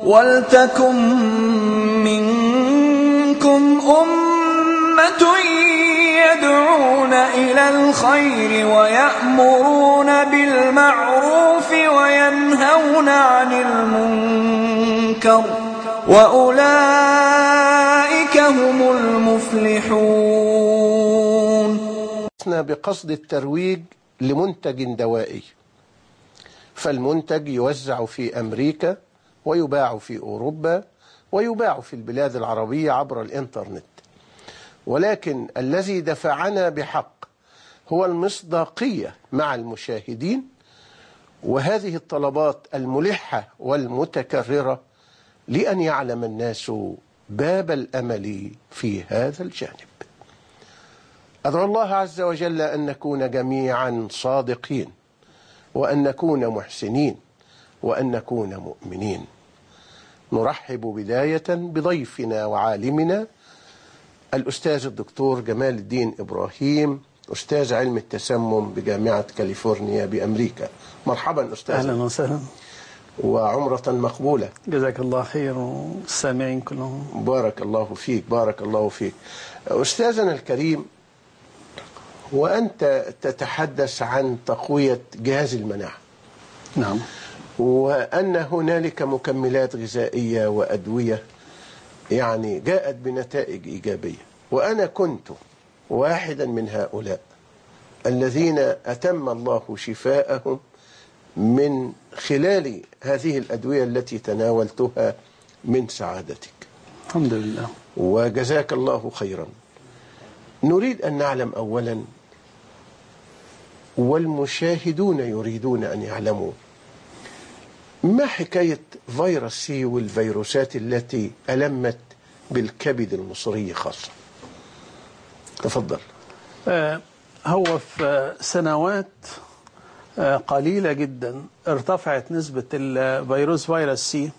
ولتكن منكم أمة يدعون إلى الخير ويأمرون بالمعروف وينهون عن المنكر وأولئك هم المفلحون بقصد الترويج لمنتج دوائي فالمنتج يوزع في أمريكا ويباع في أوروبا ويباع في البلاد العربية عبر الإنترنت ولكن الذي دفعنا بحق هو المصداقية مع المشاهدين وهذه الطلبات الملحة والمتكررة لأن يعلم الناس باب الأمل في هذا الجانب أدعو الله عز وجل أن نكون جميعا صادقين وأن نكون محسنين وأن نكون مؤمنين نرحب بداية بضيفنا وعالمنا الأستاذ الدكتور جمال الدين إبراهيم أستاذ علم التسمم بجامعة كاليفورنيا بأمريكا مرحبا أستاذ أهلا وسهلا وعمرة مقبولة جزاك الله خير والسامعين كلهم بارك الله فيك بارك الله فيك أستاذنا الكريم وأنت تتحدث عن تقوية جهاز المناعة نعم وأن هنالك مكملات غذائية وأدوية يعني جاءت بنتائج إيجابية وأنا كنت واحدا من هؤلاء الذين أتم الله شفاءهم من خلال هذه الأدوية التي تناولتها من سعادتك الحمد لله وجزاك الله خيرا نريد أن نعلم أولا والمشاهدون يريدون أن يعلموا ما حكاية فيروس سي والفيروسات التي ألمت بالكبد المصري خاصة تفضل آه هو في سنوات آه قليلة جدا ارتفعت نسبة الفيروس فيروس سي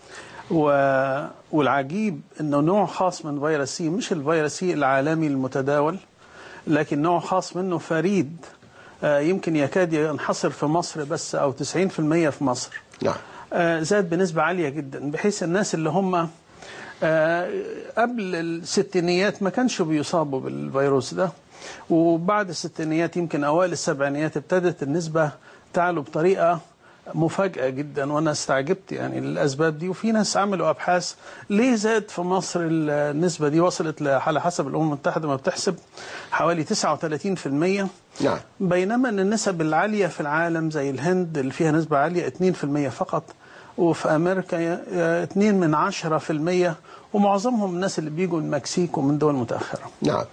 والعجيب انه نوع خاص من فيروس سي مش الفيروس سي العالمي المتداول لكن نوع خاص منه فريد آه يمكن يكاد ينحصر في مصر بس او 90% في مصر نعم آه زاد بنسبة عالية جدا بحيث الناس اللي هم آه قبل الستينيات ما كانش بيصابوا بالفيروس ده وبعد الستينيات يمكن أوائل السبعينيات ابتدت النسبة تعلو بطريقة مفاجأة جدا وأنا استعجبت يعني الأسباب دي وفي ناس عملوا أبحاث ليه زاد في مصر النسبة دي وصلت على حسب الأمم المتحدة ما بتحسب حوالي 39% نعم بينما أن النسب العالية في العالم زي الهند اللي فيها نسبة عالية 2% فقط وفي أمريكا 2 من 10% ومعظمهم الناس اللي بيجوا من المكسيك ومن دول متأخرة نعم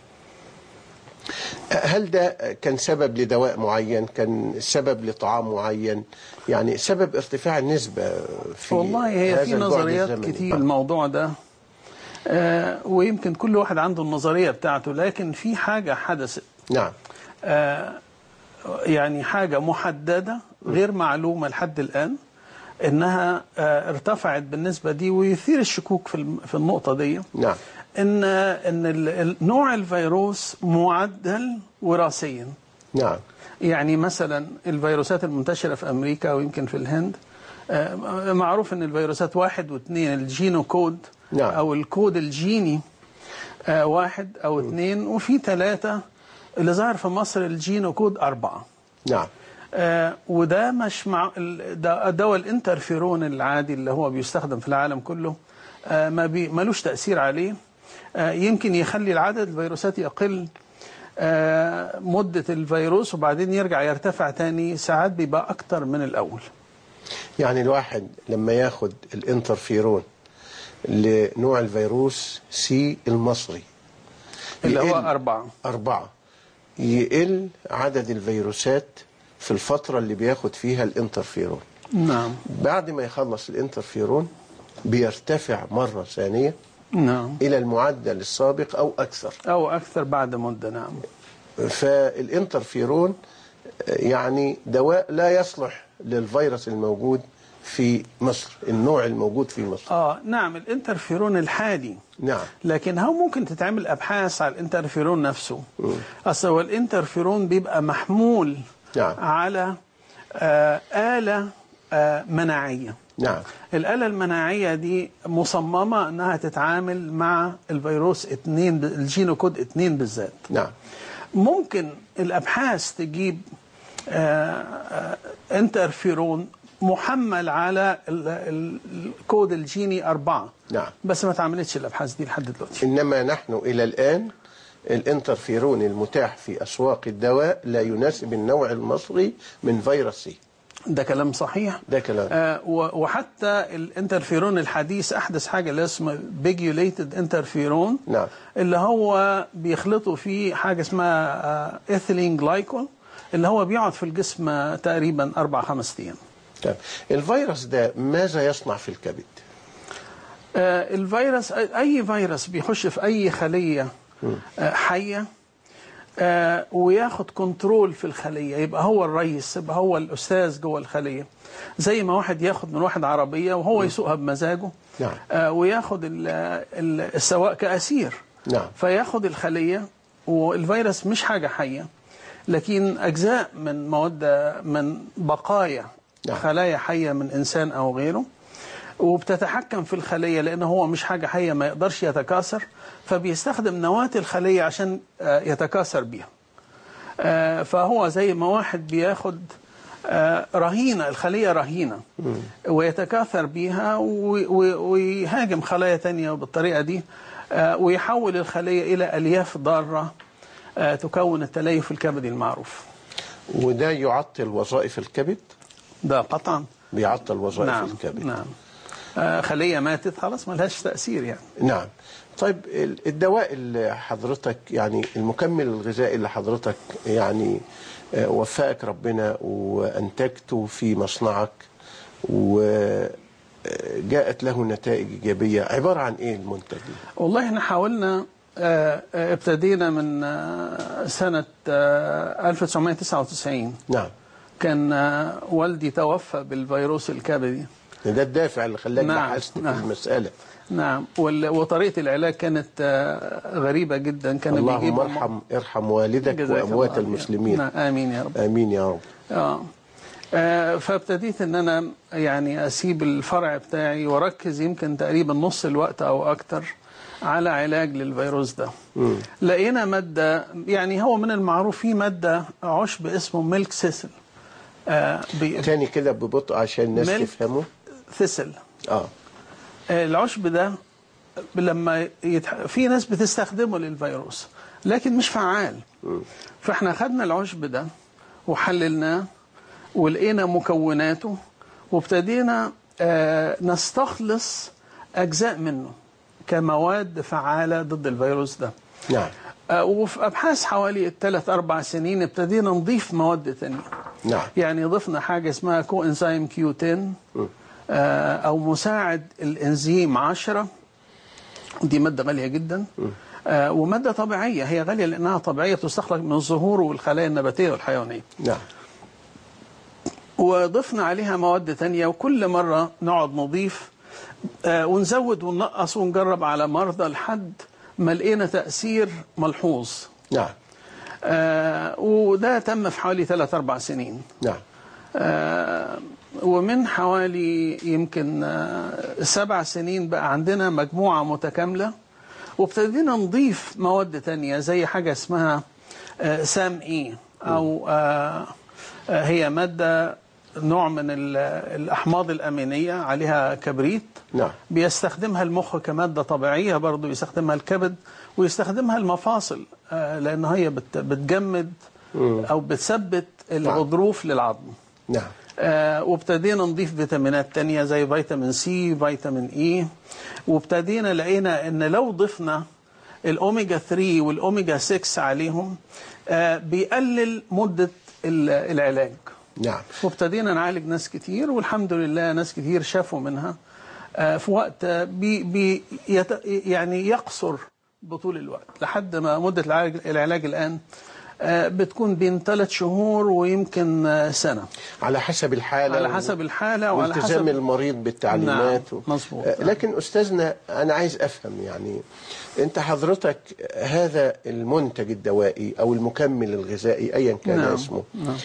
هل ده كان سبب لدواء معين كان سبب لطعام معين يعني سبب ارتفاع النسبة في والله هي هذا في البعد نظريات الزمني؟ كتير الموضوع ده آه ويمكن كل واحد عنده النظرية بتاعته لكن في حاجة حدثت نعم آه يعني حاجة محددة غير معلومة لحد الآن إنها آه ارتفعت بالنسبة دي ويثير الشكوك في الم- في النقطة دي نعم إن إن ال- ال- نوع الفيروس معدل وراثيا نعم يعني مثلا الفيروسات المنتشرة في أمريكا ويمكن في الهند آه، معروف أن الفيروسات واحد واثنين الجينو كود نعم. أو الكود الجيني آه، واحد أو اثنين وفي ثلاثة اللي ظهر في مصر الجينو كود أربعة نعم آه، وده مش مع ال- ده دواء الانترفيرون العادي اللي هو بيستخدم في العالم كله آه، ما بي ملوش تأثير عليه آه، يمكن يخلي العدد الفيروسات يقل آه، مدة الفيروس وبعدين يرجع يرتفع تاني ساعات بيبقى أكتر من الأول يعني الواحد لما ياخد الانترفيرون لنوع الفيروس سي المصري اللي هو يقل أربعة أربعة يقل عدد الفيروسات في الفترة اللي بياخد فيها الانترفيرون نعم بعد ما يخلص الانترفيرون بيرتفع مرة ثانية نعم إلى المعدل السابق أو أكثر أو أكثر بعد مدة نعم فالانترفيرون يعني دواء لا يصلح للفيروس الموجود في مصر النوع الموجود في مصر آه نعم الانترفيرون الحالي نعم لكن هو ممكن تتعمل ابحاث على الانترفيرون نفسه اصل هو الانترفيرون بيبقى محمول نعم. على آه آلة آه مناعية نعم الآلة المناعية دي مصممة أنها تتعامل مع الفيروس 2 ب- الجينوكود 2 بالذات نعم ممكن الأبحاث تجيب آه، آه، انترفيرون محمل على ال- ال- الكود الجيني أربعة نعم. بس ما تعملتش الأبحاث دي لحد دلوقتي إنما نحن إلى الآن الانترفيرون المتاح في أسواق الدواء لا يناسب النوع المصري من فيروس سي ده كلام صحيح ده كلام. آه و- وحتى الانترفيرون الحديث احدث حاجه اللي اسمه بيجيوليتد انترفيرون نعم. اللي هو بيخلطوا فيه حاجه اسمها ايثيلين جلايكول اللي هو بيقعد في الجسم آه، تقريبا اربع خمس ايام طيب الفيروس ده ماذا يصنع في الكبد؟ آه، الفيروس اي فيروس بيخش في اي خليه آه، حيه آه، وياخد كنترول في الخليه يبقى هو الرئيس يبقى هو الاستاذ جوه الخليه زي ما واحد ياخد من واحد عربيه وهو يسوقها بمزاجه نعم. آه، وياخد ال- ال- السواق كاسير نعم. فياخد الخليه والفيروس مش حاجه حيه لكن اجزاء من مواد من بقايا نعم. خلايا حيه من انسان او غيره وبتتحكم في الخليه لان هو مش حاجه حيه ما يقدرش يتكاثر فبيستخدم نواه الخليه عشان آه، يتكاثر بيها آه، فهو زي ما واحد بياخد آه، رهينه الخليه رهينه ويتكاثر بيها و- و- ويهاجم خلايا تانية بالطريقه دي آه، ويحول الخليه الى الياف ضاره آه، تكون التليف الكبدي المعروف وده يعطل وظائف الكبد ده قطعا بيعطل وظائف نعم الكبد نعم آه، خليه ماتت خلاص ما لهاش تاثير يعني نعم طيب ال- الدواء اللي حضرتك يعني المكمل الغذائي اللي حضرتك يعني آه، وفقك ربنا وأنتجته في مصنعك وجاءت له نتائج إيجابية عبارة عن إيه المنتج ده؟ والله احنا حاولنا آه، آه، ابتدينا من آه، سنة آه، 1999 نعم كان آه، والدي توفى بالفيروس الكبدي ده الدافع اللي خلاك نعم، بحثت في نعم. المسألة نعم وال- وطريقة العلاج كانت آه، غريبة جدا كان اللهم بيجيب ارحم ارحم والدك جزاك وأموات الله خير. المسلمين نعم آمين يا رب آمين يا رب آه. آه، فابتديت ان انا يعني اسيب الفرع بتاعي واركز يمكن تقريبا نص الوقت او اكتر على علاج للفيروس ده لقينا ماده يعني هو من المعروف في ماده عشب اسمه ميلك سيسل آه بي- تاني كده ببطء عشان الناس ملك. تفهمه ثسل اه آه، العشب ده لما يتح... في ناس بتستخدمه للفيروس لكن مش فعال فاحنا خدنا العشب ده وحللناه ولقينا مكوناته وابتدينا آه، نستخلص اجزاء منه كمواد فعاله ضد الفيروس ده نعم آه، وفي ابحاث حوالي ثلاث اربع سنين ابتدينا نضيف مواد تانية نعم يعني ضفنا حاجة اسمها كو انزيم كيو 10 آه، أو مساعد الإنزيم 10 دي مادة غالية جدا آه، ومادة طبيعية هي غالية لأنها طبيعية بتستخرج من الزهور والخلايا النباتية والحيوانية نعم وضفنا عليها مواد تانية وكل مرة نقعد نضيف آه، ونزود وننقص ونجرب على مرضى لحد ما لقينا تأثير ملحوظ نعم آه، وده تم في حوالي ثلاث أربع سنين نعم آه، ومن حوالي يمكن آه، سبع سنين بقى عندنا مجموعة متكاملة وابتدينا نضيف مواد تانية زي حاجة اسمها آه، سام اي أو آه، آه، هي مادة نوع من ال- الأحماض الأمينية عليها كبريت نعم. بيستخدمها المخ كمادة طبيعية برضو يستخدمها الكبد ويستخدمها المفاصل آه، لأن هي بت- بتجمد أو بتثبت الغضروف للعظم نعم آه، وابتدينا نضيف فيتامينات تانية زي فيتامين سي فيتامين اي وابتدينا لقينا ان لو ضفنا الاوميجا 3 والاوميجا 6 عليهم آه، بيقلل مدة ال- العلاج نعم وابتدينا نعالج ناس كتير والحمد لله ناس كتير شافوا منها آه، في وقت آه، بي بي يت يعني يقصر بطول الوقت لحد ما مدة العلاج, العلاج الآن آه، بتكون بين ثلاث شهور ويمكن آه، سنة على حسب الحالة على و- حسب الحالة وعلى والتزام حسب المريض بالتعليمات نعم، و- مظبوط. آه، لكن أستاذنا أنا عايز أفهم يعني أنت حضرتك هذا المنتج الدوائي أو المكمل الغذائي أيا كان نعم، اسمه نعم.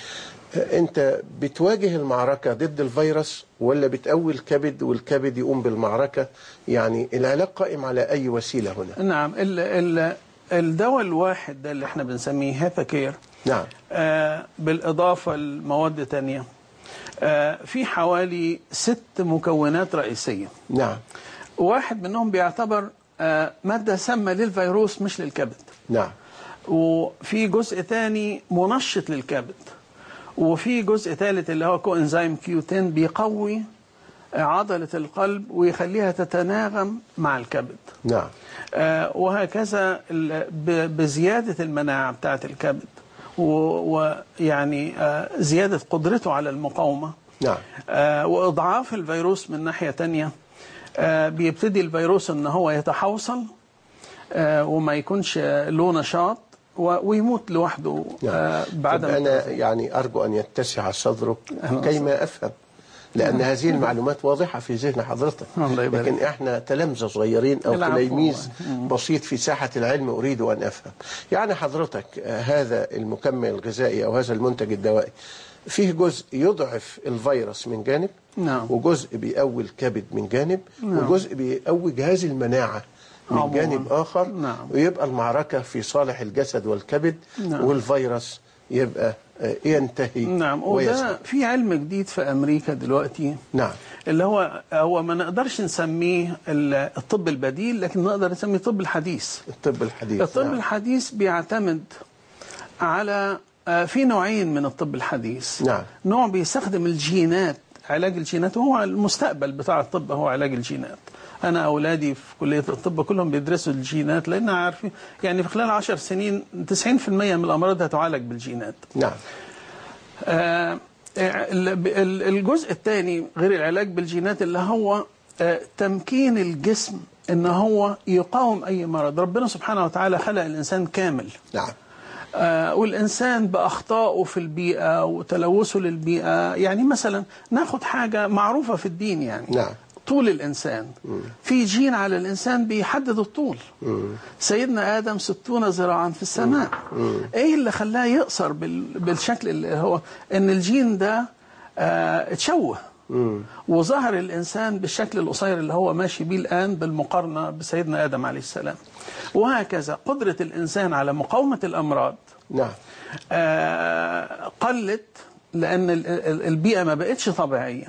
انت بتواجه المعركة ضد الفيروس ولا بتقوي الكبد والكبد يقوم بالمعركة يعني العلاج قائم على اي وسيلة هنا نعم ال ال الدواء الواحد ده اللي احنا بنسميه هيباكير نعم آه بالإضافة لمواد تانية آه في حوالي ست مكونات رئيسية نعم واحد منهم بيعتبر آه مادة سامة للفيروس مش للكبد نعم وفي جزء تاني منشط للكبد وفي جزء ثالث اللي هو كو انزيم كيو 10 بيقوي عضلة القلب ويخليها تتناغم مع الكبد نعم آه، وهكذا ال- ب- بزيادة المناعة بتاعة الكبد و- ويعني آه، زيادة قدرته على المقاومة نعم آه، وإضعاف الفيروس من ناحية تانية آه، بيبتدي الفيروس ان هو يتحوصل آه، وما يكونش آه، له نشاط و- ويموت لوحده آه، نعم بعدم طب أنا التغذية. يعني أرجو أن يتسع صدرك أهلا كيما أفهم لأن هذه المعلومات واضحة في ذهن حضرتك الله يبارك. لكن إحنا تلامذة صغيرين أو العفو تلاميذ والله. بسيط في ساحة العلم أريد أن أفهم يعني حضرتك آه، هذا المكمل الغذائي أو هذا المنتج الدوائي فيه جزء يضعف الفيروس من جانب نعم. وجزء بيقوي الكبد من جانب نعم. وجزء بيقوي جهاز المناعة من عموماً. جانب آخر نعم. ويبقى المعركة في صالح الجسد والكبد نعم. والفيروس يبقى آه، ينتهي نعم ويذهب وده في علم جديد في امريكا دلوقتي نعم اللي هو هو ما نقدرش نسميه ال- الطب البديل لكن نقدر نسميه الطب الحديث الطب الحديث الطب نعم. الحديث بيعتمد على آه، في نوعين من الطب الحديث نعم. نوع بيستخدم الجينات علاج الجينات وهو المستقبل بتاع الطب هو علاج الجينات انا اولادي في كليه الطب كلهم بيدرسوا الجينات لان عارفين يعني في خلال عشر سنين 90% من الامراض هتعالج بالجينات نعم آه، ال- ال- الجزء الثاني غير العلاج بالجينات اللي هو آه، تمكين الجسم ان هو يقاوم اي مرض ربنا سبحانه وتعالى خلق الانسان كامل نعم آه، والإنسان بأخطائه في البيئة وتلوثه للبيئة يعني مثلا ناخد حاجة معروفة في الدين يعني نعم. طول الإنسان في جين على الإنسان بيحدد الطول سيدنا آدم ستون ذراعا في السماء إيه اللي خلاه يقصر بال- بالشكل اللي هو إن الجين ده آه، اتشوه وظهر الإنسان بالشكل القصير اللي هو ماشي بيه الآن بالمقارنة بسيدنا آدم عليه السلام وهكذا قدرة الإنسان على مقاومة الأمراض نعم آه، قلت لأن ال- ال- البيئة ما بقتش طبيعية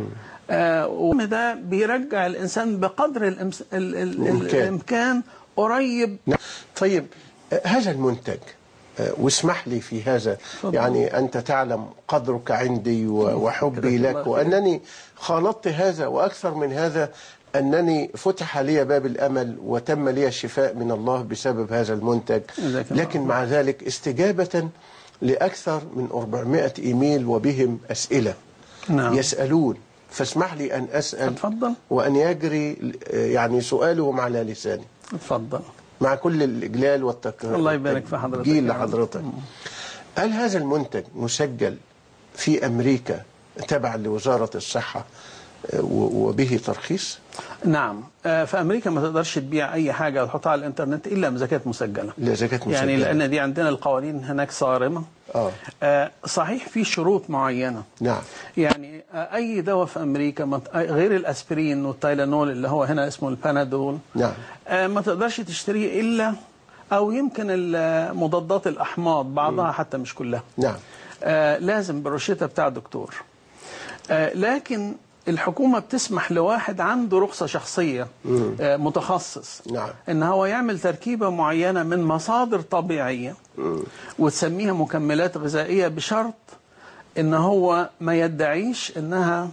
آه، وده بيرجع الإنسان بقدر الإمس- ال- ال- الإمكان. الإمكان قريب نعم. طيب آه، هذا المنتج آه، واسمح لي في هذا تفضل. يعني أنت تعلم قدرك عندي و- وحبي جزاك الله لك خير. وأنني خالطت هذا وأكثر من هذا أنني فتح لي باب الأمل وتم لي الشفاء من الله بسبب هذا المنتج جزاك الله لكن مع ذلك استجابة لأكثر من 400 إيميل وبهم أسئلة نعم. يسألون فاسمح لي أن أسأل اتفضل. وأن يجري آه، يعني سؤالهم على لساني اتفضل مع كل الإجلال والتكرار الله يبارك في حضرتك جيل يا رب. لحضرتك هل هذا المنتج مسجل في أمريكا تبع لوزارة الصحة آه، و- وبه ترخيص نعم آه، في أمريكا ما تقدرش تبيع أي حاجة وتحطها على الإنترنت إلا إذا كانت مسجلة لا زكاة مسجلة يعني لأن دي عندنا القوانين هناك صارمة آه. آه، صحيح في شروط معينة نعم يعني آه، أي دواء في أمريكا ما ت- غير الأسبرين والتايلانول اللي هو هنا اسمه البانادول نعم. آه، ما تقدرش تشتريه إلا أو يمكن المضادات الأحماض بعضها حتى مش كلها نعم آه، لازم بالروشتة بتاع دكتور آه، لكن الحكومة بتسمح لواحد عنده رخصة شخصية آه، متخصص نعم. ان هو يعمل تركيبة معينة من مصادر طبيعية وتسميها مكملات غذائية بشرط ان هو ما يدعيش انها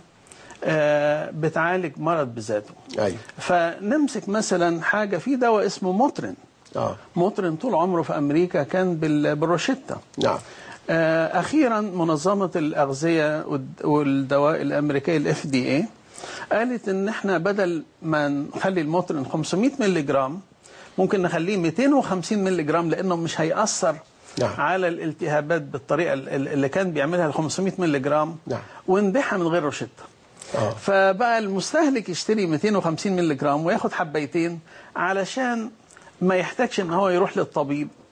آه، بتعالج مرض بذاته أيوة فنمسك مثلا حاجة في دواء اسمه موترين آه. موترين طول عمره في أمريكا كان بال- بالروشتة نعم آه، أخيرا منظمة الأغذية والد- والدواء الأمريكية الاف دي اي قالت إن إحنا بدل ما نخلي الموترين 500 مللي جرام ممكن نخليه 250 مللي جرام لأنه مش هيأثر نعم. على الالتهابات بالطريقة ال- ال- اللي كان بيعملها ال 500 مللي جرام نعم. ونبيعها من غير روشتة آه. فبقى المستهلك يشتري 250 مللي جرام وياخد حبيتين علشان ما يحتاجش ان هو يروح للطبيب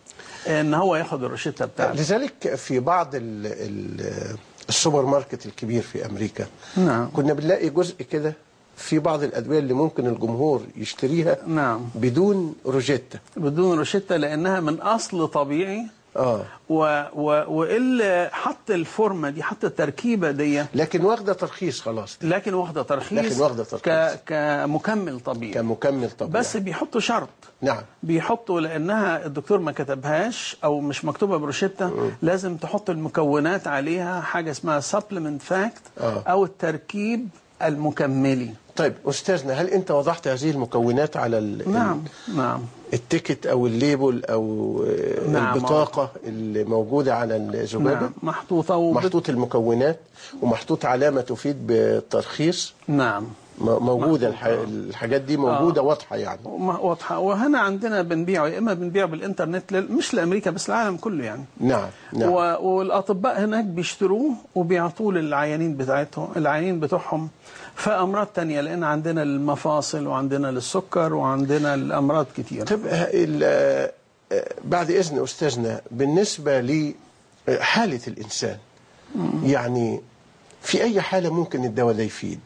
ان هو ياخد الروشته بتاعته لذلك في بعض ال ال السوبر ماركت الكبير في امريكا نعم. كنا بنلاقي جزء كده في بعض الادويه اللي ممكن الجمهور يشتريها نعم. بدون روجيتا بدون روشته لانها من اصل طبيعي اه و و واللي حط الفورمه دي حط التركيبه دي لكن واخده ترخيص خلاص لكن واخده ترخيص لكن واخدة ترخيص. ك كمكمل طبيعي كمكمل طبيعي بس بيحطوا شرط نعم بيحطوا لانها الدكتور ما كتبهاش او مش مكتوبه بروشته لازم تحط المكونات عليها حاجه اسمها سبلمنت فاكت آه. او التركيب المكملي طيب استاذنا هل انت وضعت هذه المكونات على ال نعم نعم التيكت او الليبل او آه، نعم. البطاقه اللي موجوده على الزجاجه نعم محطوطه وبت... محطوط المكونات ومحطوط علامه تفيد بالترخيص نعم م- موجوده الح... الحاجات دي موجوده واضحه يعني وما- واضحه وهنا عندنا بنبيعه يا اما بنبيعه بالانترنت لل... مش لامريكا بس العالم كله يعني نعم نعم و... والاطباء هناك بيشتروه وبيعطوه للعيانين بتاعتهم العيانين بتوعهم في امراض تانية لان عندنا المفاصل وعندنا السكر وعندنا الامراض كتير طب آه، ال- آه، آه، بعد اذن استاذنا بالنسبه لحاله الانسان يعني في اي حاله ممكن الدواء ده يفيد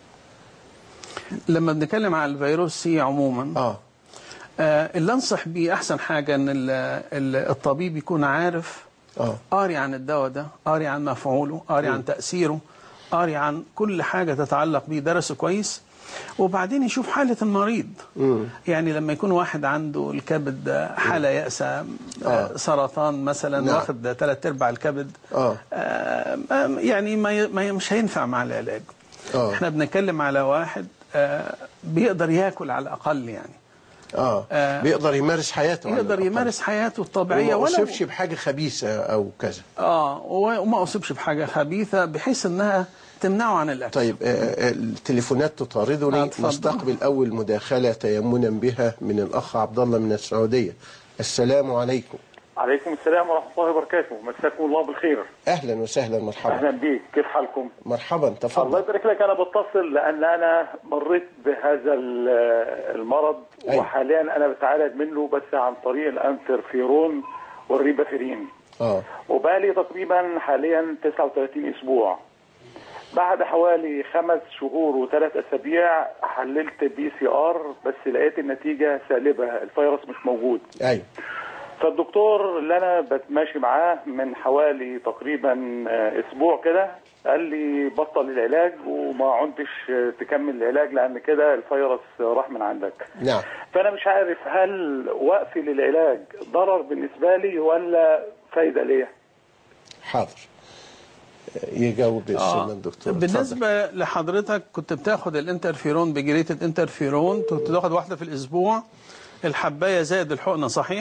لما بنتكلم على الفيروس سي عموما اه آه اللي انصح بيه احسن حاجه ان ال- ال- الطبيب يكون عارف اه قاري عن الدواء ده قاري عن مفعوله قاري عن تاثيره قاري عن كل حاجه تتعلق بيه درسه كويس وبعدين يشوف حاله المريض يعني لما يكون واحد عنده الكبد حاله يأسة آه. سرطان مثلا نعم. واخد ثلاث ارباع الكبد آه. آه يعني ما ي- ما ي- مش هينفع مع العلاج آه. احنا بنتكلم على واحد آه بيقدر ياكل على الاقل يعني اه آه. بيقدر يمارس حياته على يقدر الأقل. يمارس حياته الطبيعيه وما ولو اصيبش بحاجه خبيثه او كذا اه و- وما اصيبش بحاجه خبيثه بحيث انها تمنعه عن الاكل طيب آه، آه، التليفونات تطاردني آه، اتفضل. نستقبل اول مداخله تيمنا بها من الاخ عبد الله من السعوديه السلام عليكم عليكم السلام ورحمة الله وبركاته مساكم الله بالخير اهلا وسهلا مرحبا أهلا بيك كيف حالكم مرحبا الله تفضل يبارك لك أنا بتصل لأن أنا مريت بهذا ال- المرض أيوة. وحاليا أنا بتعالج منه بس عن طريق الأنترفيرون والريبافيرين اه وبقالي تقريبا حاليا 39 أسبوع بعد حوالي خمس شهور وثلاث أسابيع حللت بي سي آر بس لقيت النتيجة سالبة الفيروس مش موجود ايوه فالدكتور اللي انا بتماشي معاه من حوالي تقريبا آه، اسبوع كده قال لي بطل العلاج وما عدتش آه، تكمل العلاج لان كده الفيروس راح من عندك نعم فانا مش عارف هل وقفي للعلاج ضرر بالنسبه لي ولا فايده ليا حاضر يجاوب آه. السنة الدكتور اتفضل. بالنسبة لحضرتك كنت بتاخد الانترفيرون بجريتة انترفيرون كنت تاخد واحدة في الأسبوع الحباية زائد الحقنة صحيح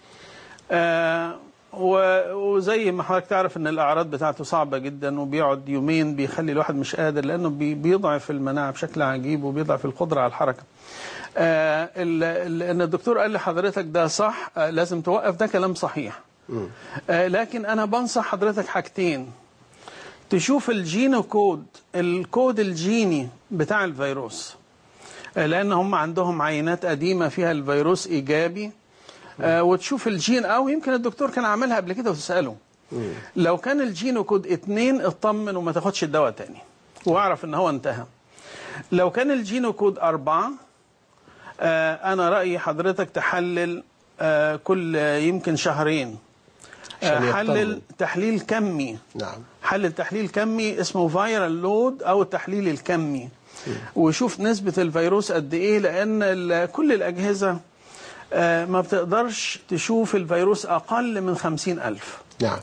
آه و- وزي ما حضرتك تعرف ان الاعراض بتاعته صعبه جدا وبيقعد يومين بيخلي الواحد مش قادر لانه بي- بيضعف المناعه بشكل عجيب وبيضعف القدره على الحركه. آه ال- ال- ان الدكتور قال لحضرتك ده صح آه لازم توقف ده كلام صحيح. آه لكن انا بنصح حضرتك حاجتين تشوف الجينو كود الكود الجيني بتاع الفيروس آه، لان هم عندهم عينات قديمه فيها الفيروس ايجابي آه، وتشوف الجين او يمكن الدكتور كان عاملها قبل كده وتساله لو كان الجينو كود اتنين اطمن وما تاخدش الدواء تاني واعرف ان هو انتهى لو كان الجينو كود أربعة آه، أنا رأيي حضرتك تحلل آه، كل آه، يمكن شهرين آه، عشان يطمن. حلل تحليل كمي نعم حلل تحليل كمي اسمه فايرال لود او التحليل الكمي ويشوف نسبة الفيروس قد ايه لان ال- كل الاجهزة آه، ما بتقدرش تشوف الفيروس اقل من خمسين الف نعم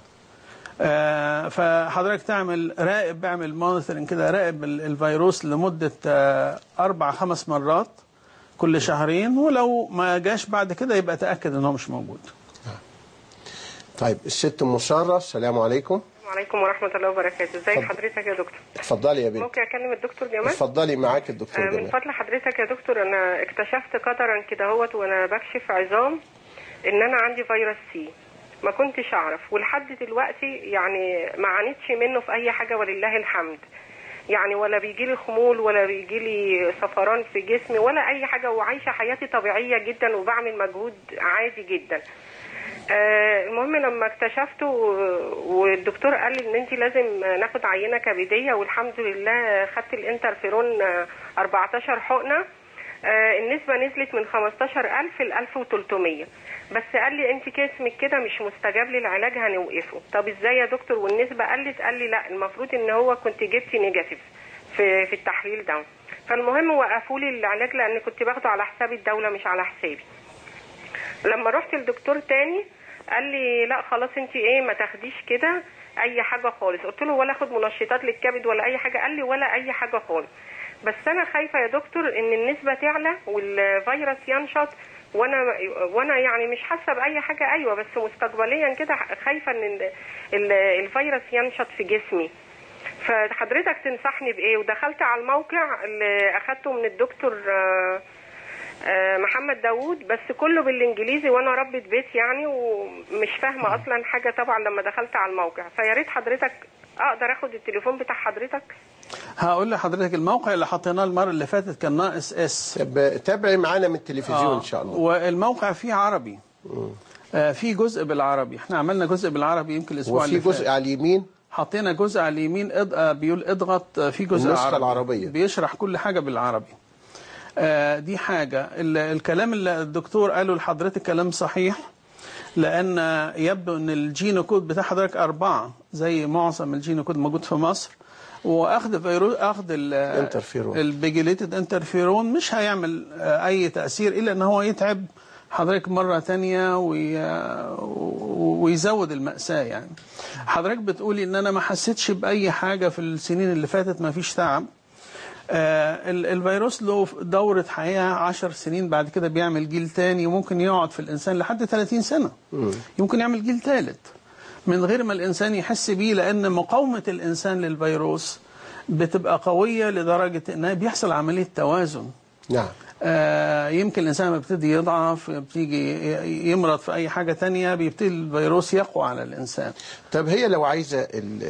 آه، فحضرتك تعمل راقب اعمل مونيتورنج كده راقب ال- الفيروس لمدة آه، أربع خمس مرات كل شهرين ولو ما جاش بعد كده يبقى تأكد ان هو مش موجود طيب الست ام ساره السلام عليكم وعليكم ورحمة الله وبركاته ازيك اتفضل. حضرتك يا دكتور اتفضلي يا بنت ممكن اكلم الدكتور جمال اتفضلي معاك الدكتور آه، من جمال فضل حضرتك يا دكتور انا اكتشفت قدرا كده هوت وانا بكشف عظام ان انا عندي فيروس سي ما كنتش اعرف ولحد دلوقتي يعني ما عانيتش منه في اي حاجة ولله الحمد يعني ولا بيجي لي خمول ولا بيجي لي صفران في جسمي ولا اي حاجة وعايشة حياتي طبيعية جدا وبعمل مجهود عادي جدا آه، المهم لما اكتشفته و- والدكتور قال لي ان انت لازم ناخد عينه كبديه والحمد لله خدت الانترفيرون آه، 14 حقنه آه، النسبه نزلت من 15000 ل 1300 بس قال لي انت جسمك كده مش مستجاب للعلاج هنوقفه طب ازاي يا دكتور والنسبه قلت قال لي لا المفروض ان هو كنت جبتي نيجاتيف في في التحليل ده فالمهم وقفوا لي العلاج لان كنت باخده على حساب الدوله مش على حسابي لما رحت لدكتور تاني قال لي لا خلاص انت ايه ما تاخديش كده اي حاجه خالص قلت له ولا اخد منشطات للكبد ولا اي حاجه قال لي ولا اي حاجه خالص بس انا خايفه يا دكتور ان النسبه تعلى والفيروس ينشط وانا وانا يعني مش حاسه باي حاجه ايوه بس مستقبليا كده خايفه ان ال- ال- الفيروس ينشط في جسمي فحضرتك تنصحني بايه ودخلت على الموقع اللي اخدته من الدكتور آه، آه، محمد داوود بس كله بالانجليزي وانا ربة بيت يعني ومش فاهمه اصلا حاجه طبعا لما دخلت على الموقع فيا ريت حضرتك اقدر اخد التليفون بتاع حضرتك هقول لحضرتك الموقع اللي حطيناه المره اللي فاتت كان ناقص اس طب تابعي معانا من التلفزيون ان شاء الله والموقع فيه عربي آه في جزء بالعربي احنا عملنا جزء بالعربي يمكن الاسبوع وفي اللي جزء فات على اليمين حطينا جزء على اليمين اض... آه، بيقول اضغط آه، في جزء النسخة عربي العربية. بيشرح كل حاجه بالعربي آه دي حاجه ال- الكلام اللي الدكتور قاله لحضرتك كلام صحيح لان يبدو ان الجينو كود بتاع حضرتك اربعه زي معظم الجينو كود موجود في مصر واخذ فيروس اخذ ال- انترفيرون. البيجيليتد انترفيرون مش هيعمل آه، اي تاثير الا ان هو يتعب حضرتك مره تانية وي... ويزود المأساة يعني حضرتك بتقولي ان انا ما حسيتش باي حاجه في السنين اللي فاتت ما فيش تعب آه، ال- الفيروس له دورة حياة عشر سنين بعد كده بيعمل جيل تاني وممكن يقعد في الإنسان لحد 30 سنة يمكن يعمل جيل ثالث من غير ما الإنسان يحس بيه لأن مقاومة الإنسان للفيروس بتبقى قوية لدرجة أنها بيحصل عملية توازن نعم آه، يمكن الإنسان لما بيبتدي يضعف بتيجي يمرض في أي حاجة تانية بيبتدي الفيروس يقوى على الإنسان طب هي لو عايزه ال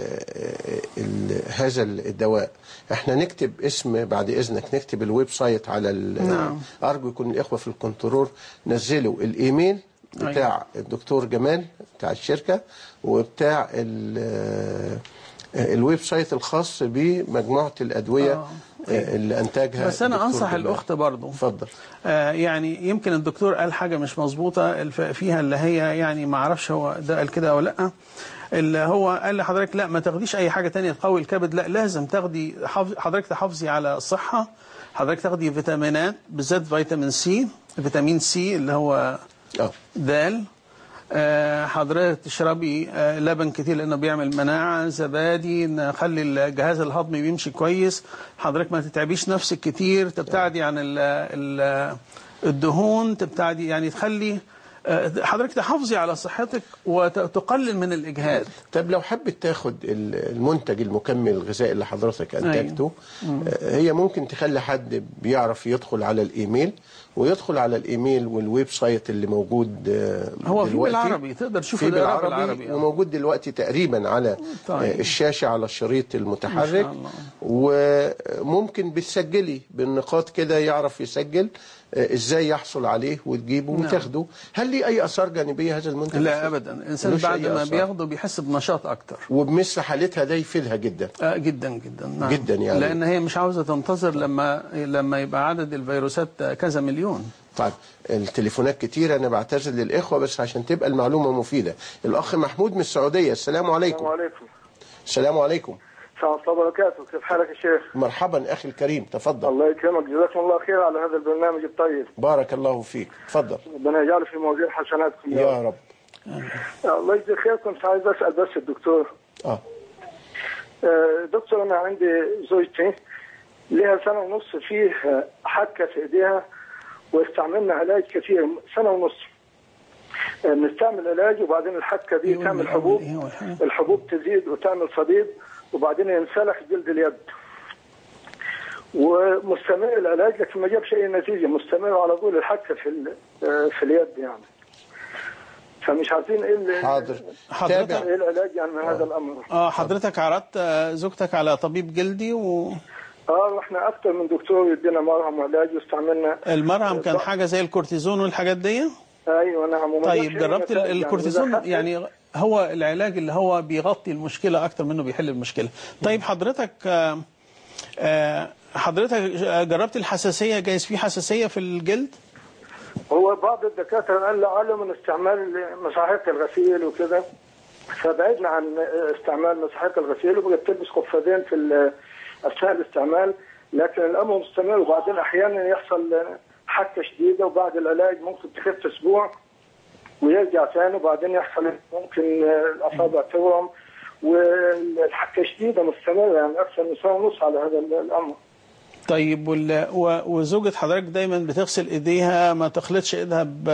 ال هذا الدواء احنا نكتب اسم بعد اذنك نكتب الويب سايت على ال- نعم. ارجو يكون الاخوه في الكنترول نزلوا الايميل بتاع الدكتور جمال بتاع الشركه وبتاع ال- الويب سايت الخاص بمجموعه الادويه آه. اللي انتجها بس أنا الدكتور أنصح جمال. الأخت برضو اتفضل آه، يعني يمكن الدكتور قال حاجة مش مظبوطة الف- فيها اللي هي يعني ما اعرفش هو ده قال كده ولا لا اللي هو قال لحضرتك لا ما تاخديش اي حاجة تانية تقوي الكبد لا لازم تاخدي حافظ- حضرتك تحافظي على الصحة حضرتك تاخدي فيتامينات بالذات فيتامين سي فيتامين سي اللي هو اه دال آه، حضرتك تشربي آه، لبن كتير لانه بيعمل مناعه زبادي نخلي الجهاز الهضمي بيمشي كويس حضرتك ما تتعبيش نفسك كتير تبتعدي عن ال ال الدهون تبتعدي يعني تخلي آه، حضرتك تحافظي على صحتك وتقلل من الاجهاد طب لو حبت تاخد ال- المنتج المكمل الغذائي اللي حضرتك انتجته آه، هي ممكن تخلي حد بيعرف يدخل على الايميل ويدخل على الايميل والويب سايت اللي موجود آه، هو في دلوقتي. بالعربي تقدر تشوف في الإعراب بالعربي بالعربي، آه. وموجود دلوقتي تقريبا على طيب. آه، الشاشه على الشريط المتحرك ما شاء الله. وممكن بتسجلي بالنقاط كده يعرف يسجل آه، ازاي يحصل عليه وتجيبه نعم. وتاخده هل ليه اي اثار جانبيه هذا المنتج لا ابدا الانسان ملوش بعد أي ما أثر. بياخده بيحس بنشاط اكتر وبمثل حالتها ده يفيدها جدا آه جدا جدا نعم. جداً يعني. لان هي مش عاوزه تنتظر لما لما يبقى عدد الفيروسات كذا مليون طيب التليفونات كتير انا بعتذر للاخوه بس عشان تبقى المعلومه مفيده الاخ محمود من السعوديه السلام السلام عليكم عليكم السلام عليكم السلام ورحمة الله وبركاته كيف حالك يا شيخ مرحبا اخي الكريم تفضل الله يكرمك جزاكم الله خير على هذا البرنامج الطيب بارك الله فيك تفضل ربنا يجعله في موازين حسناتكم يا رب الله يجزي خير كنت عايز اسال بس الدكتور اه آه، دكتور انا عندي زوجتي لها سنه ونص فيه حكه في ايديها واستعملنا علاج كثير سنه ونص آه، بنستعمل علاج وبعدين الحكه دي يقول تعمل من حبوب أول إيه هو الحين؟ الحبوب تزيد وتعمل صديد وبعدين ينسلخ جلد اليد ومستمر العلاج لكن ما جابش اي نتيجه مستمر على طول الحكه في ال- آه، في اليد يعني فمش عارفين ايه ال- حاضر حضرتك- تابع ايه العلاج يعني من هذا الامر اه حضرتك عرضت آه، زوجتك على طبيب جلدي اه رحنا اكثر من دكتور يدينا مرهم وعلاج واستعملنا والمرهم كان حاجه زي الكورتيزون والحاجات دي ايوه نعم وما طيب جابش أي جربت ال- نتائج يعني. الكورتيزون وإذا خدت- يعني هو العلاج اللي هو بيغطي المشكلة أكتر منه بيحل المشكلة طيب حضرتك آه، آه، حضرتك جربت الحساسية جايز في حساسية في الجلد هو بعض الدكاتره قال لعله من استعمال مساحيق الغسيل وكده فبعدنا عن استعمال مساحيق الغسيل وبقت تلبس قفازين في ال- اثناء الاستعمال لكن الامر مستمر وبعدين احيانا يحصل حكه شديده وبعد العلاج ممكن تخف اسبوع ويرجع ثاني وبعدين يحصل ممكن الاصابع تورم والحكه شديده مستمره يعني اكثر من سنه ونص على هذا الامر. طيب وال... و... وزوجة حضرتك دايما بتغسل ايديها ما تخلطش ايدها ب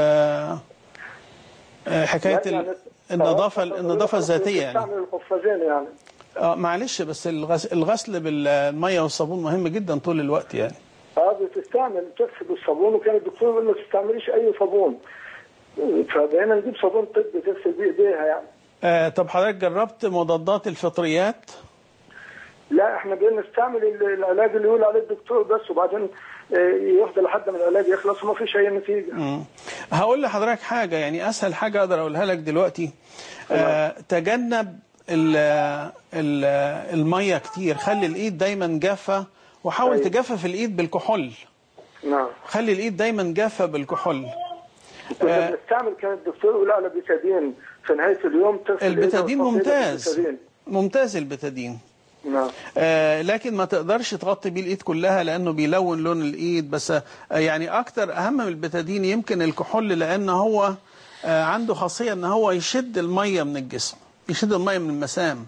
آه، حكاية ال... يعني النظافة سواء النظافة الذاتية يعني تستعمل القفازين يعني. اه معلش بس الغس... الغسل بالمية والصابون مهم جدا طول الوقت يعني اه بتستعمل تغسل بالصابون وكان الدكتور يقول لك ما تستعمليش اي صابون فبقينا نجيب صابون طبي تغسل بيه ايديها يعني آه طب حضرتك جربت مضادات الفطريات لا احنا بقينا نستعمل ال- العلاج اللي يقول عليه الدكتور بس وبعدين آه، يفضل لحد ما العلاج يخلص وما فيش اي نتيجه مم. هقول لحضرتك حاجة يعني أسهل حاجة أقدر أقولها لك دلوقتي آه تجنب ال ال المية كتير خلي الإيد دايما جافة وحاول أيوة. تجفف الإيد بالكحول نعم خلي الإيد دايما جافة بالكحول كنا بنستعمل كان الدكتور يقول على بيتادين في نهايه اليوم تغسل إيدها البتادين وتحط إيدها ممتاز بالبيتادين. ممتاز البتادين نعم آه لكن ما تقدرش تغطي بيه الايد كلها لانه بيلون لون الايد بس آه يعني اكتر اهم من البتادين يمكن الكحول لان هو آه عنده خاصيه ان هو يشد الميه من الجسم يشد الميه من المسام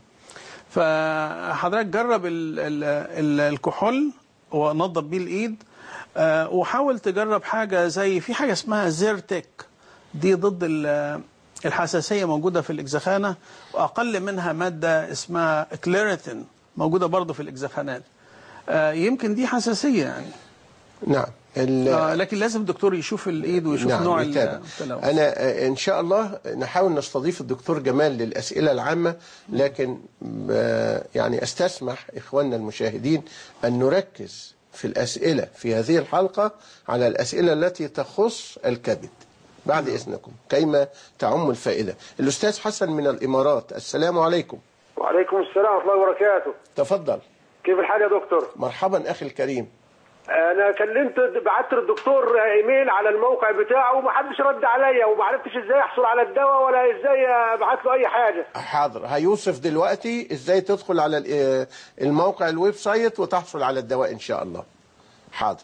فحضرتك جرب ال ال ال الكحول ونظف بيه الايد آه وحاول تجرب حاجه زي في حاجه اسمها زيرتك دي ضد ال- الحساسيه موجوده في الاكزخانه واقل منها ماده اسمها كليريتين موجوده برضه في الاكزخانات آه يمكن دي حساسيه يعني نعم ال- آه لكن لازم الدكتور يشوف الايد ويشوف نعم نوع يتابع. التلوث انا آه، ان شاء الله نحاول نستضيف الدكتور جمال للاسئله العامه لكن آه، يعني استسمح اخواننا المشاهدين ان نركز في الاسئله في هذه الحلقه على الاسئله التي تخص الكبد بعد اذنكم كيما تعم الفائده الاستاذ حسن من الامارات السلام عليكم وعليكم السلام ورحمة الله وبركاته تفضل كيف الحال يا دكتور مرحبا اخي الكريم انا كلمت بعت للدكتور ايميل على الموقع بتاعه وما حدش رد عليا وما عرفتش ازاي احصل على الدواء ولا ازاي ابعت له اي حاجه حاضر هيوصف دلوقتي ازاي تدخل على ال- آه، الموقع الويب سايت وتحصل على الدواء ان شاء الله حاضر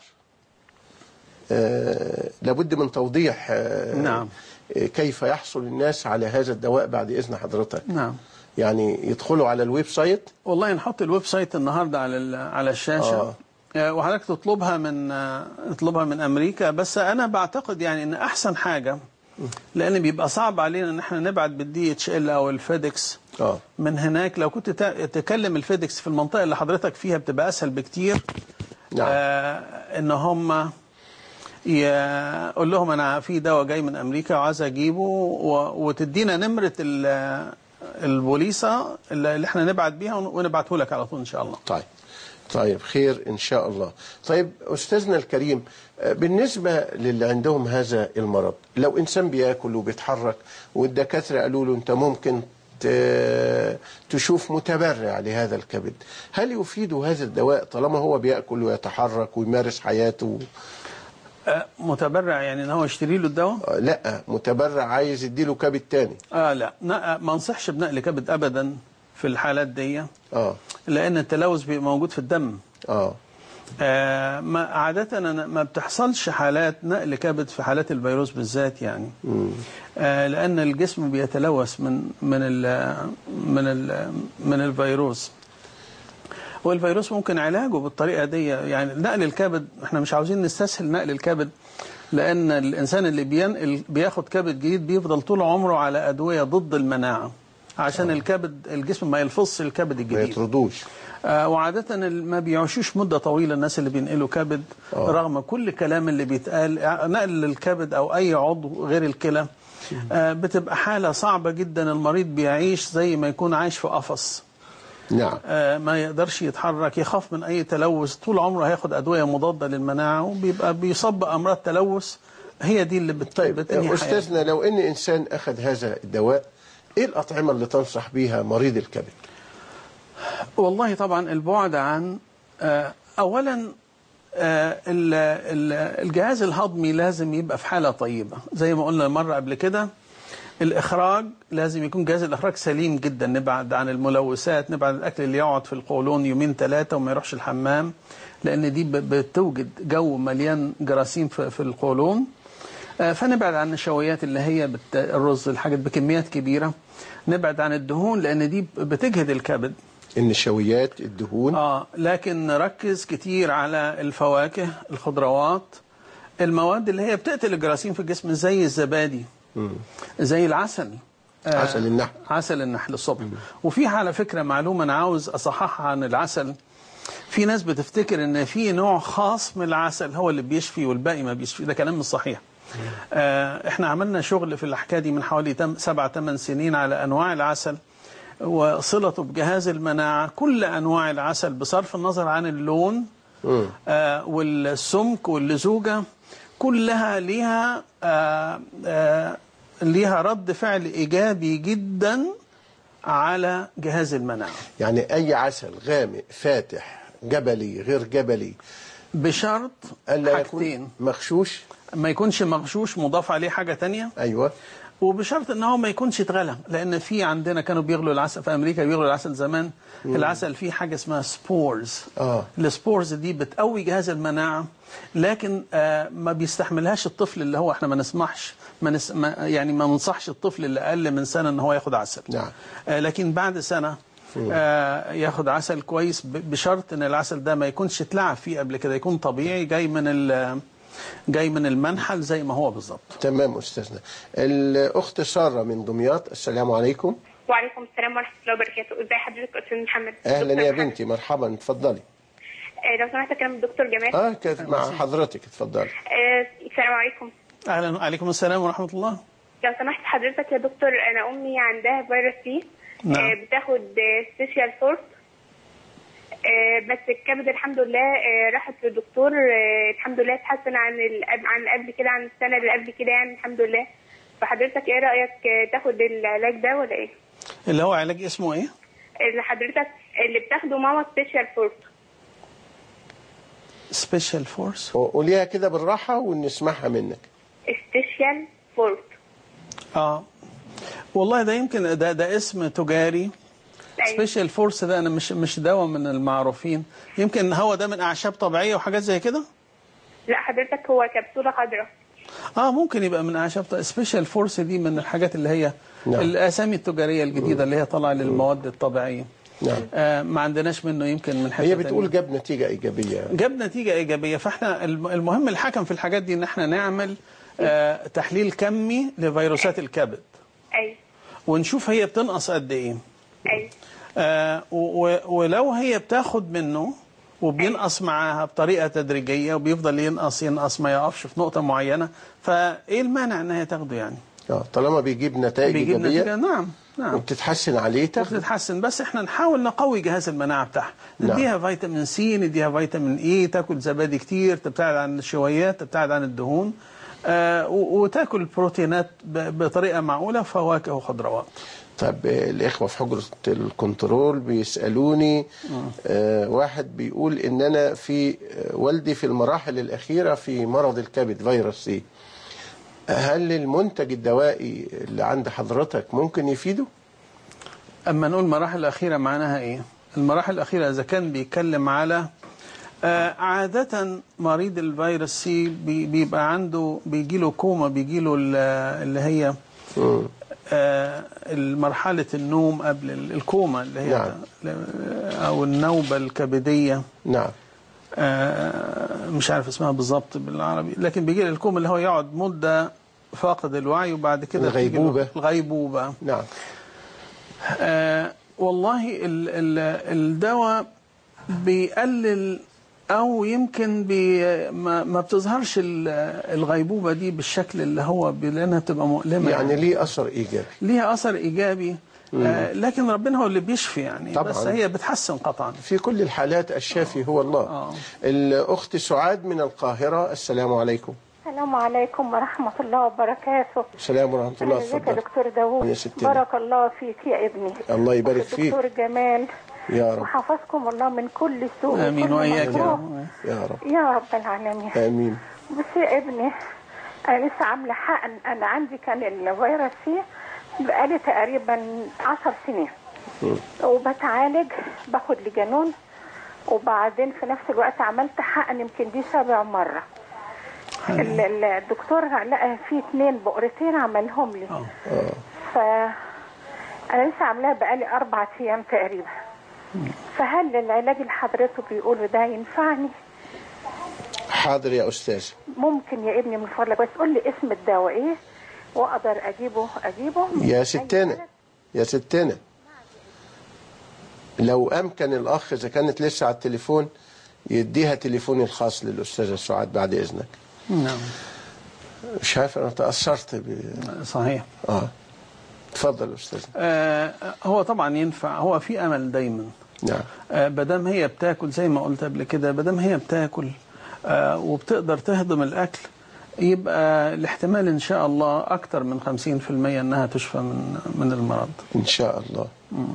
آه لابد من توضيح آه نعم. آه، كيف يحصل الناس على هذا الدواء بعد اذن حضرتك نعم يعني يدخلوا على الويب سايت والله نحط الويب سايت النهارده على ال- على الشاشه آه. آه. وحضرتك تطلبها من آه، تطلبها من امريكا بس انا بعتقد يعني ان احسن حاجه لان بيبقى صعب علينا ان احنا نبعت بالدي اتش ال او الفيدكس اه من هناك لو كنت تا- تكلم الفيدكس في المنطقه اللي حضرتك فيها بتبقى اسهل بكتير نعم. آه ان هم يقول لهم انا في دواء جاي من امريكا وعايز اجيبه و- وتدينا نمره ال- البوليصه اللي احنا نبعت بيها ون- ونبعته لك على طول ان شاء الله طيب طيب خير ان شاء الله طيب استاذنا الكريم آه، بالنسبه للي عندهم هذا المرض لو انسان بياكل وبيتحرك والدكاتره قالوا له انت ممكن ت- تشوف متبرع لهذا الكبد هل يفيد هذا الدواء طالما هو بياكل ويتحرك ويمارس حياته آه متبرع يعني ان هو يشتري له الدواء آه، لا متبرع عايز يديله كبد تاني اه لا ن- آه، ما انصحش بنقل كبد ابدا في الحالات دي اه لان التلوث بيبقى موجود في الدم اه آه ما عادة أنا ما بتحصلش حالات نقل كبد في حالات الفيروس بالذات يعني آه لأن الجسم بيتلوث من من ال من ال من الفيروس والفيروس ممكن علاجه بالطريقة دي يعني نقل الكبد احنا مش عاوزين نستسهل نقل الكبد لأن الإنسان اللي بينقل بياخد كبد جديد بيفضل طول عمره على أدوية ضد المناعة عشان الكبد الجسم ما يلفظ الكبد ما الجديد يطردوش آه، وعادة ال- ما بيعيشوش مدة طويلة الناس اللي بينقلوا كبد آه. رغم كل الكلام اللي بيتقال آه، نقل الكبد أو أي عضو غير الكلى آه، بتبقى حالة صعبة جدا المريض بيعيش زي ما يكون عايش في قفص نعم آه، ما يقدرش يتحرك يخاف من أي تلوث طول عمره هياخد أدوية مضادة للمناعة وبيبقى بيصاب بأمراض تلوث هي دي اللي بت... طيب بتنهي حياته. أستاذنا لو أن إنسان أخذ هذا الدواء إيه الأطعمة اللي تنصح بيها مريض الكبد والله طبعا البعد عن آه، اولا آه، ال- ال- الجهاز الهضمي لازم يبقى في حاله طيبه زي ما قلنا مره قبل كده الاخراج لازم يكون جهاز الاخراج سليم جدا نبعد عن الملوثات نبعد عن الاكل اللي يقعد في القولون يومين ثلاثه وما يروحش الحمام لان دي ب- بتوجد جو مليان جراثيم في في القولون آه، فنبعد عن النشويات اللي هي بت... الرز الحاجات بكميات كبيره نبعد عن الدهون لان دي بتجهد الكبد النشويات الدهون اه لكن نركز كتير على الفواكه الخضروات المواد اللي هي بتقتل الجراثيم في الجسم زي الزبادي زي العسل آه، عسل النحل. عسل النحل الصبح وفي على فكره معلومه انا عاوز اصححها عن العسل في ناس بتفتكر ان في نوع خاص من العسل هو اللي بيشفي والباقي ما بيشفي ده كلام مش صحيح آه، احنا عملنا شغل في الحكايه دي من حوالي تم سبع ثمان سنين على انواع العسل وصلته بجهاز المناعه كل انواع العسل بصرف النظر عن اللون آه، والسمك واللزوجه كلها ليها آه، آه، ليها رد فعل ايجابي جدا على جهاز المناعه يعني أي عسل غامق فاتح جبلي غير جبلي بشرط ألا حاجتين يكون مغشوش ما يكونش مغشوش مضاف عليه حاجه تانية أيوة وبشرط ان هو ما يكونش اتغلى لان في عندنا كانوا بيغلوا العسل في امريكا بيغلوا العسل زمان العسل فيه حاجه اسمها سبورز آه. السبورز دي بتقوي جهاز المناعه لكن آه ما بيستحملهاش الطفل اللي هو احنا ما نسمحش ما نس ما يعني ما ننصحش الطفل اللي اقل من سنه ان هو ياخد عسل نعم. آه لكن بعد سنه آه ياخد عسل كويس ب- بشرط ان العسل ده ما يكونش اتلعب فيه قبل كده يكون طبيعي جاي من ال- جاي من المنحل زي ما هو بالظبط تمام أستاذنا الأخت سارة من دمياط السلام عليكم وعليكم السلام ورحمة الله وبركاته، ازي حضرتك أستاذ محمد؟ أهلا دكتور يا محمد. بنتي مرحبا اتفضلي آه، لو سمحت أكلم الدكتور جمال؟ اه كيف مع حضرتك اتفضلي آه، السلام عليكم. اهلا عليكم السلام ورحمه الله لو سمحت حضرتك يا دكتور أنا أمي عندها فيروس سي نعم. آه، بتاخد سبيشال فورس بس الكبد الحمد لله آه، راحت للدكتور آه، الحمد لله اتحسن عن ال- عن قبل كده عن السنة اللي قبل كده يعني الحمد لله فحضرتك ايه رأيك آه، تاخد العلاج ده ولا ايه؟ اللي هو علاج اسمه ايه اللي حضرتك اللي بتاخده ماما سبيشال فورس سبيشال فورس قوليها كده بالراحة ونسمعها منك سبيشال فورس اه والله ده يمكن ده ده اسم تجاري أيوة. سبيشال فورس ده انا مش مش دواء من المعروفين يمكن هو ده من اعشاب طبيعيه وحاجات زي كده لا حضرتك هو كبسولة خضراء اه ممكن يبقى من اعشاب سبيشال فورس دي من الحاجات اللي هي نعم. الاسامي التجاريه الجديده اللي هي طالعه للمواد الطبيعيه نعم آه ما عندناش منه يمكن من حته هي بتقول تانية. جاب نتيجة إيجابية جاب نتيجة إيجابية فإحنا الم- المهم الحكم في الحاجات دي إن إحنا نعمل آه تحليل كمي لفيروسات الكبد ايوه ونشوف هي بتنقص قد إيه ايوه آه و- و- ولو هي بتاخد منه وبينقص معاها بطريقة تدريجية وبيفضل ينقص ينقص ما يقفش في نقطة معينة فإيه المانع إن هي تاخده يعني اه طالما بيجيب نتائج بيجيب نتيجة إيجابية نعم نعم وبتتحسن عليه تاخد تتحسن بس احنا نحاول نقوي جهاز المناعه بتاعها نعم. نديها فيتامين سي نديها فيتامين اي تاكل زبادي كتير تبتعد عن النشويات تبتعد عن الدهون آه و- وتاكل بروتينات ب- بطريقه معقوله فواكه وخضروات طب آه، الإخوة في حجرة الكنترول بيسألوني آه واحد بيقول إن أنا في آه، والدي في المراحل الأخيرة في مرض الكبد فيروس سي هل المنتج الدوائي اللي عند حضرتك ممكن يفيده؟ اما نقول المراحل الاخيره معناها ايه المراحل الاخيره اذا كان بيتكلم على آه عادة مريض الفيروس سي بي- بيبقى عنده بيجي له كوما بيجي له اللي هي مم. آه، مرحلة النوم قبل ال- الكوما اللي هي نعم. أو النوبة الكبدية نعم آه، مش عارف اسمها بالظبط بالعربي لكن بيجي له الكوما اللي هو يقعد مدة فاقد الوعي وبعد كده تيجي له الغيبوبة. الغيبوبة نعم آه، والله ال- ال- الدواء بيقلل او يمكن بي ما, ما بتظهرش ال- الغيبوبه دي بالشكل اللي هو بي- لانها بتبقى مؤلمه يعني ليه أثر إيجابي ليها اثر ايجابي آه لكن ربنا هو اللي بيشفي يعني طبعاً. بس هي بتحسن قطعا في كل الحالات الشافي هو الله آه. الأخت سعاد من القاهرة السلام عليكم السلام عليكم ورحمة الله وبركاته السلام ورحمة الله ازيك يا اتفضل دكتور داوود يا ستنا. بارك الله فيك يا ابني الله يبارك وفي فيك دكتور جمال يا رب وحفظكم الله من كل سوء امين وكل واياك يا مكروه. رب يا رب يا رب العالمين آمين بص يا ابني انا لسه عامله حقن انا عندي كان الفيروس سي بقالي تقريبا عشر سنين وبتعالج باخد لجانون وبعدين في نفس الوقت عملت حقن يمكن دي سابع مره ال- ال- الدكتور لقى في اتنين بقرتين عملهم لي اه ف انا لسه عاملاها بقالي اربع ايام تقريبا فهل العلاج اللي حضرته بيقوله ده ينفعني حاضر يا أستاذ ممكن يا ابني من فضلك بس قول لي اسم الدواء ايه واقدر اجيبه اجيبه يا ستنا يا ستنا لو أمكن الأخ إذا كانت لسه على التليفون يديها تليفوني الخاص للأستاذة سعاد بعد إذنك نعم مش عارف أنا تأثرت ب... صحيح آه اتفضل أستاذ آه هو طبعا ينفع هو في امل دايما نعم آه بدام هي بتاكل زي ما قلت قبل كده بدام هي بتاكل آه وبتقدر تهضم الاكل يبقى الاحتمال ان شاء الله اكتر من 50% انها تشفى من من المرض إن شاء الله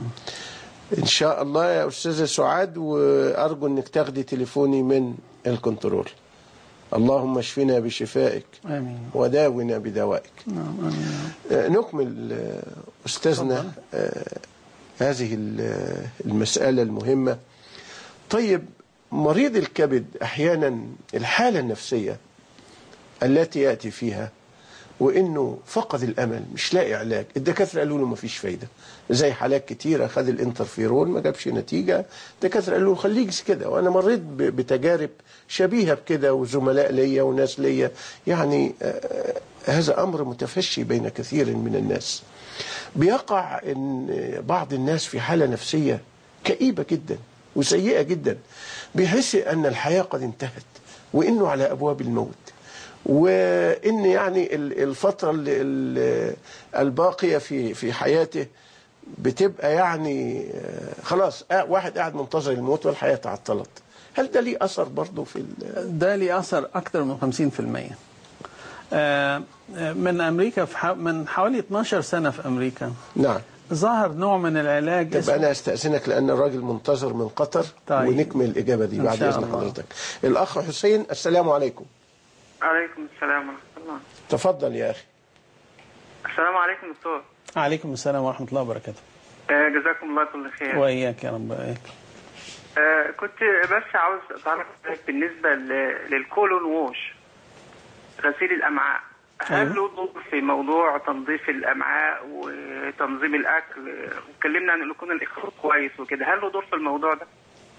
إن شاء الله يا أستاذة سعاد وأرجو أنك تاخدي تليفوني من الكنترول اللهم اشفنا بشفائك امين وداونا بدوائك نعم امين آه، نكمل آه، أستاذنا آه، هذه ال- المسألة المهمة طيب مريض الكبد أحيانا الحالة النفسية التي يأتي فيها وإنه فقد الأمل مش لاقي علاج الدكاترة قالوا له ما فيش فايدة زي حالات كتيرة خد الانترفيرون ما جابش نتيجة الدكاترة قالوا له خليك كده وأنا مريت ب- بتجارب شبيهة بكده وزملاء ليا وناس ليا يعني آه، هذا أمر متفشي بين كثير من الناس بيقع ان بعض الناس في حاله نفسيه كئيبه جدا وسيئه جدا بيحس ان الحياه قد انتهت وانه على ابواب الموت وان يعني ال- الفتره ال- ال- الباقيه في في حياته بتبقى يعني آه، خلاص آه، واحد قاعد منتظر الموت والحياه تعطلت هل ده ليه اثر برضه في ال- ده ليه اثر اكتر من 50% آه، آه، من امريكا في ح- من حوالي 12 سنه في امريكا نعم ظهر نوع من العلاج طب اسمه انا استاذنك لان الراجل منتظر من قطر طيب. ونكمل الاجابه دي إن بعد شاء اذن الله. حضرتك الاخ حسين السلام عليكم عليكم السلام ورحمة الله تفضل يا اخي السلام عليكم دكتور عليكم السلام ورحمه الله وبركاته آه، جزاكم الله كل خير واياك يا رب واياك آه، كنت بس عاوز اتعرف عليك بالنسبة ل- للكولون ووش غسيل الأمعاء هل أيوة. له دور في موضوع تنظيف الأمعاء وتنظيم الأكل واتكلمنا عن إنه يكون الإخراج كويس وكده هل له دور في الموضوع ده؟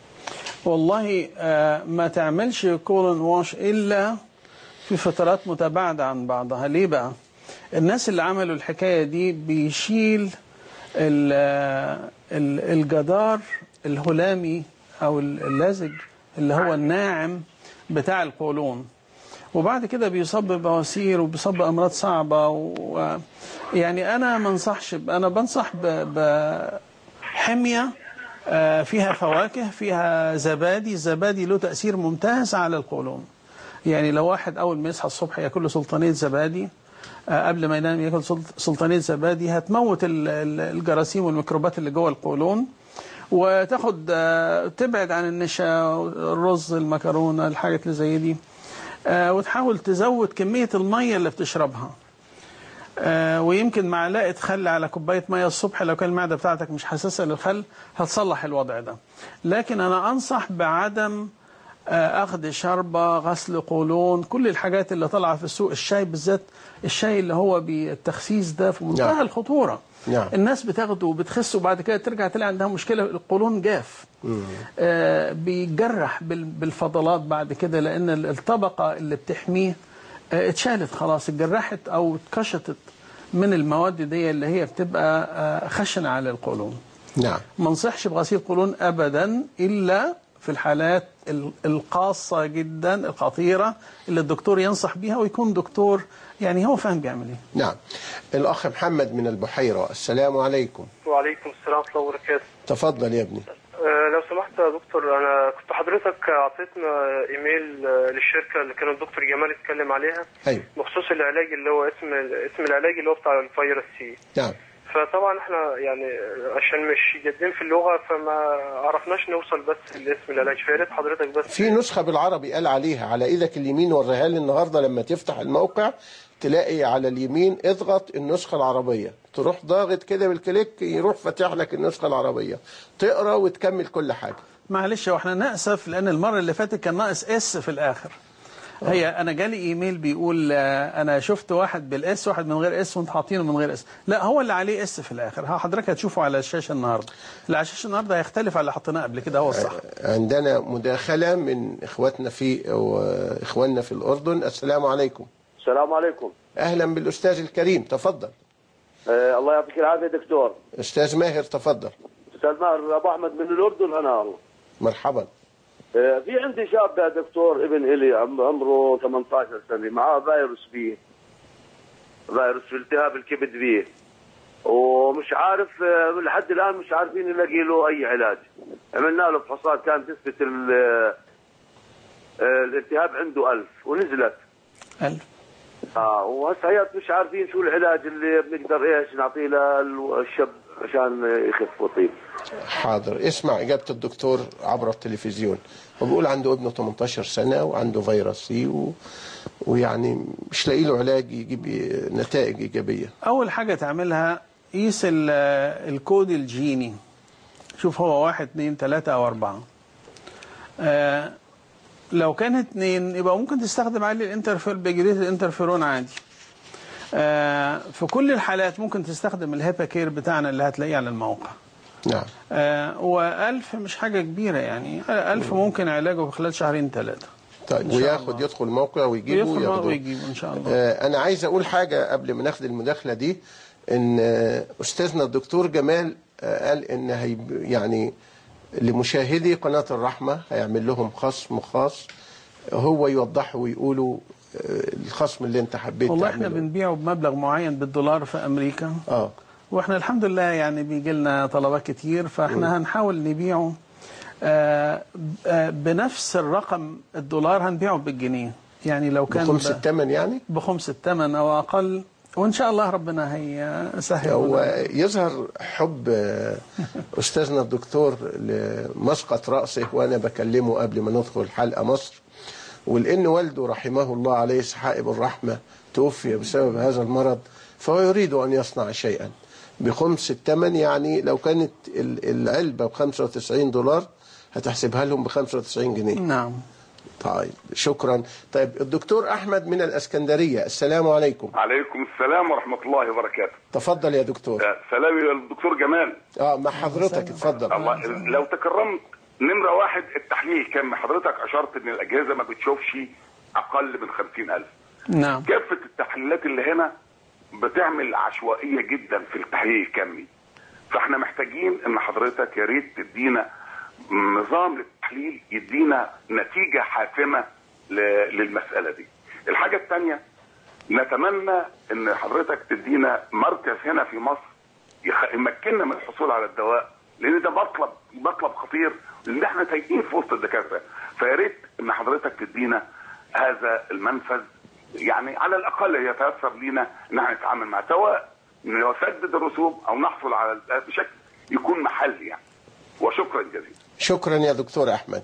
والله آه، ما تعملش كولون واش الا في فترات متباعده عن بعضها ليه بقى الناس اللي عملوا الحكايه دي بيشيل ال- آه، ال- الجدار الهلامي او ال- اللزج اللي هو الناعم بتاع القولون وبعد كده بيصاب ببواسير وبيصاب بامراض صعبه و يعني انا ما انصحش ب- انا بنصح ب- بحميه آه، فيها فواكه فيها زبادي الزبادي له تأثير ممتاز على القولون يعني لو واحد أول ما يصحى الصبح ياكل له سلطانية زبادي آه، قبل ما ينام ياكل سلط- سلطانية زبادي هتموت ال- ال- الجراثيم والميكروبات اللي جوه القولون وتاخد آه، تبعد عن النشا الرز المكرونة الحاجات اللي زي دي آه، وتحاول تزود كمية المية اللي بتشربها آه، ويمكن معلقه خل على كوبايه ميه الصبح لو كان المعده بتاعتك مش حساسه للخل هتصلح الوضع ده لكن انا انصح بعدم آه، اخذ شربه غسل قولون كل الحاجات اللي طالعه في السوق الشاي بالذات الشاي اللي هو بالتخسيس ده في منتهى نعم. الخطوره نعم. الناس بتاخده وبتخس وبعد كده ترجع تلاقي عندها مشكله القولون جاف آه، بيجرح بال- بالفضلات بعد كده لان ال- الطبقه اللي بتحميه آه، اتشالت خلاص اتجرحت او اتكشطت من المواد دي اللي هي بتبقى آه، خشنه على القولون نعم ما انصحش بغسيل قولون ابدا الا في الحالات ال- القاصه جدا الخطيره اللي الدكتور ينصح بيها ويكون دكتور يعني هو فاهم بيعمل ايه نعم الأخ محمد من البحيرة السلام عليكم وعليكم السلام ورحمة الله وبركاته تفضل يا ابني آه، لو سمحت بسيطة يا دكتور أنا كنت حضرتك أعطيتنا إيميل آه، للشركة اللي كان الدكتور جمال اتكلم عليها ايوه بخصوص العلاج اللي هو اسم اسم العلاج اللي هو بتاع الفيروس سي نعم فطبعا احنا يعني عشان مش جادين في اللغة فما عرفناش نوصل بس لاسم العلاج فيا ريت حضرتك بس في نسخة بالعربي قال عليها على ايدك اليمين وريها لي النهاردة لما تفتح الموقع تلاقي على اليمين اضغط النسخة العربية تروح ضاغط كده بالكليك يروح فاتح لك النسخة العربية تقرا وتكمل كل حاجة معلش واحنا نأسف لأن المرة اللي فاتت كان ناقص اس في الآخر هي انا جالي ايميل بيقول آه، انا شفت واحد بالاس واحد من غير اس وانت حاطينه من غير اس لا هو اللي عليه اس في الاخر ها حضرتك هتشوفه على الشاشه النهارده اللي على الشاشه النهارده هيختلف على اللي حطيناه قبل كده هو الصح عندنا مداخلة من اخواتنا في أو اخواننا في الاردن السلام عليكم السلام عليكم اهلا بالاستاذ الكريم تفضل آه الله يعطيك العافيه دكتور استاذ ماهر تفضل استاذ ماهر ابو احمد من الاردن انا الله مرحبا آه في عندي شاب يا دكتور ابن الي عم- عمره 18 سنه معاه فيروس بي فيروس في التهاب الكبد بيه ومش عارف آه، لحد الان مش عارفين نلاقي له اي علاج عملنا له فحوصات كانت تثبت ال- آه، الالتهاب عنده ألف ونزلت ألف اه وهسه هي مش عارفين شو العلاج اللي بنقدر ايش نعطيه للشاب عشان يخف ويطيب حاضر اسمع إجابة الدكتور عبر التلفزيون هو بيقول عنده ابنه 18 سنة وعنده فيروس سي و... ويعني مش لاقي له علاج يجيب نتائج إيجابية اول حاجه تعملها قيس ال- الكود الجيني شوف هو واحد اتنين تلاتة او اربعة آه لو كان اتنين يبقى ممكن تستخدم عليه الانترفير بجريت الانترفيرون عادي آه في كل الحالات ممكن تستخدم الهيبا كير بتاعنا اللي هتلاقيه على الموقع نعم آه وألف مش حاجة كبيرة يعني ألف ممكن علاجه في خلال شهرين ثلاثة طيب إن شاء وياخد يدخل الموقع ويجيبه ويدخل وياخده. ويجيبه إن شاء الله آه، أنا عايز أقول حاجة قبل ما ناخد المداخلة دي إن آه، أستاذنا الدكتور جمال آه، قال إن هي يعني لمشاهدي قناة الرحمة هيعمل لهم خصم خاص هو يوضحوا ويقولوا آه، الخصم اللي أنت حبيت والله احنا تعمله بنبيعه بمبلغ معين بالدولار في أمريكا اه واحنا الحمد لله يعني بيجي لنا طلبات كتير فاحنا هنحاول نبيعه آه، آه، بنفس الرقم الدولار هنبيعه بالجنيه يعني لو كان بخمس ب- الثمن يعني بخمس الثمن او اقل وان شاء الله ربنا هيسهل هو لنا. يظهر حب آه، أستاذنا الدكتور لمسقط رأسه وأنا بكلمه قبل ما ندخل حلقة مصر ولأن والده رحمه الله عليه سحائب الرحمة توفي بسبب هذا المرض فهو يريد أن يصنع شيئا بخمس الثمن يعني لو كانت ال- العلبة ب 95 دولار هتحسبها لهم ب 95 جنيه نعم طيب شكرا طيب الدكتور أحمد من الأسكندرية السلام عليكم عليكم السلام ورحمة الله وبركاته تفضل يا دكتور آه، سلامي للدكتور جمال اه مع حضرتك اتفضل الله لو تكرمت نمرة واحد التحليل كم حضرتك أشرت إن الأجهزة ما بتشوفش أقل من خمسين ألف نعم كافة التحليلات اللي هنا بتعمل عشوائية جدا في التحليل الكمي فاحنا محتاجين ان حضرتك يا ريت تدينا نظام للتحليل يدينا نتيجة حاسمة ل- للمسألة دي الحاجة الثانية نتمنى ان حضرتك تدينا مركز هنا في مصر يخ- يمكننا من الحصول على الدواء لان ده مطلب مطلب خطير لان احنا تايهين في وسط الدكاتره فيا ريت ان حضرتك تدينا هذا المنفذ يعني على الاقل يتيسر لينا ان احنا نتعامل مع سواء نسدد الرسوم او نحصل على ال- بشكل يكون محلي يعني وشكرا جزيلا شكرا يا دكتور أحمد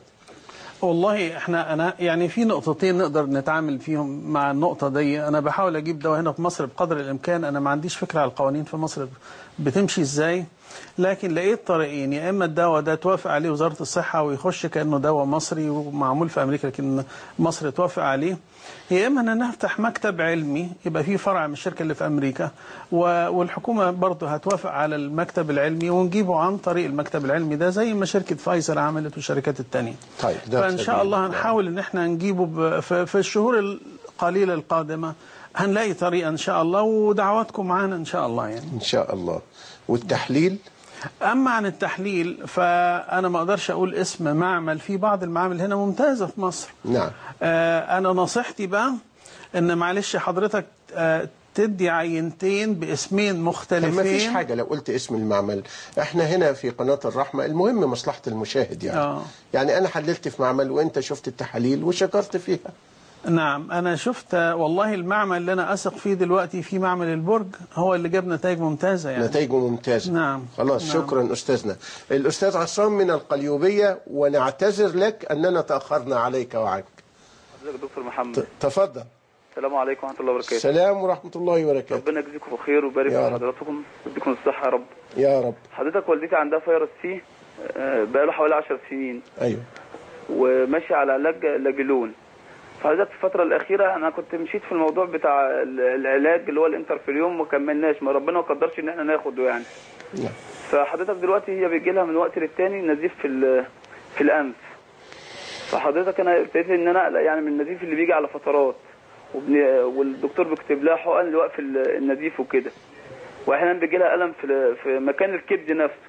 والله احنا انا يعني في نقطتين نقدر نتعامل فيهم مع النقطة دي انا بحاول اجيب دواء هنا في مصر بقدر الامكان انا ما عنديش فكرة على القوانين في مصر بتمشي ازاي لكن لقيت طريقين يا اما الدواء ده توافق عليه وزارة الصحة ويخش كأنه دواء مصري ومعمول في امريكا لكن مصر توافق عليه يا اما ان نفتح مكتب علمي يبقى فيه فرع من الشركة اللي في امريكا و- والحكومة برضه هتوافق على المكتب العلمي ونجيبه عن طريق المكتب العلمي ده زي ما شركة فايزر عملت والشركات التانية طيب ده فان شاء سبيل. الله هنحاول ان احنا نجيبه ب- في في الشهور القليله القادمه هنلاقي طريقه ان شاء الله ودعواتكم معانا ان شاء الله يعني إن شاء الله والتحليل اما عن التحليل فانا ما اقدرش اقول اسم معمل في بعض المعامل هنا ممتازه في مصر نعم آه، انا نصيحتي بقى ان معلش حضرتك آه، تدي عينتين باسمين طب مختلفين ما فيش حاجة لو قلت اسم المعمل احنا هنا في قناة الرحمة المهم مصلحة المشاهد يعني آه. يعني انا حللت في معمل وانت شفت التحاليل وشكرت فيها نعم أنا شفت والله المعمل اللي أنا أثق فيه دلوقتي في معمل البرج هو اللي جاب نتائج ممتازة يعني نتائجه ممتازة نعم خلاص نعم. شكرا أستاذنا الأستاذ عصام من القليوبية ونعتذر لك أننا تأخرنا عليك وعنك حضرتك دكتور محمد تفضل السلام عليكم ورحمه الله وبركاته السلام ورحمة الله وبركاته ربنا يجزيكم خير ويبارك يا في رب. حضراتكم ويديكم الصحه يا رب يا رب حضرتك والدتي عندها فيروس سي آه، بقاله حوالي 10 سنين أيوه وماشي على علاج لاجلون فحضرتك في الفترة الأخيرة أنا كنت مشيت في الموضوع بتاع ال- العلاج اللي هو الانترفيريوم وما كملناش ما ربنا ما قدرش إن احنا ناخده يعني نعم. فحضرتك دلوقتي هي بيجي لها من وقت للتاني نزيف في ال- في الأنف فحضرتك أنا ابتديت إن أنا أقلق يعني من النزيف اللي بيجي على فترات وبن- والدكتور بيكتب لها حقن لوقف ال- النزيف وكده واحيانا بيجي لها الم في في مكان الكبد نفسه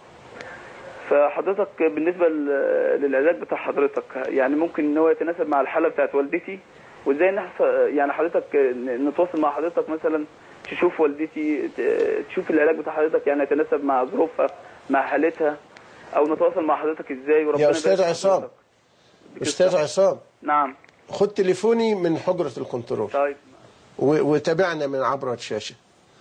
فحضرتك بالنسبه لل- للعلاج بتاع حضرتك يعني ممكن ان هو يتناسب مع الحاله بتاعت والدتي وازاي نحصل يعني حضرتك ن- نتواصل مع حضرتك مثلا تشوف والدتي ت- تشوف العلاج بتاع حضرتك يعني يتناسب مع ظروفها مع حالتها او نتواصل مع حضرتك ازاي وربنا يا يبارك أستاذ في عصام حضرتك. أستاذ عصام نعم خد تليفوني من حجرة الكنترول طيب و- وتابعنا من عبر الشاشة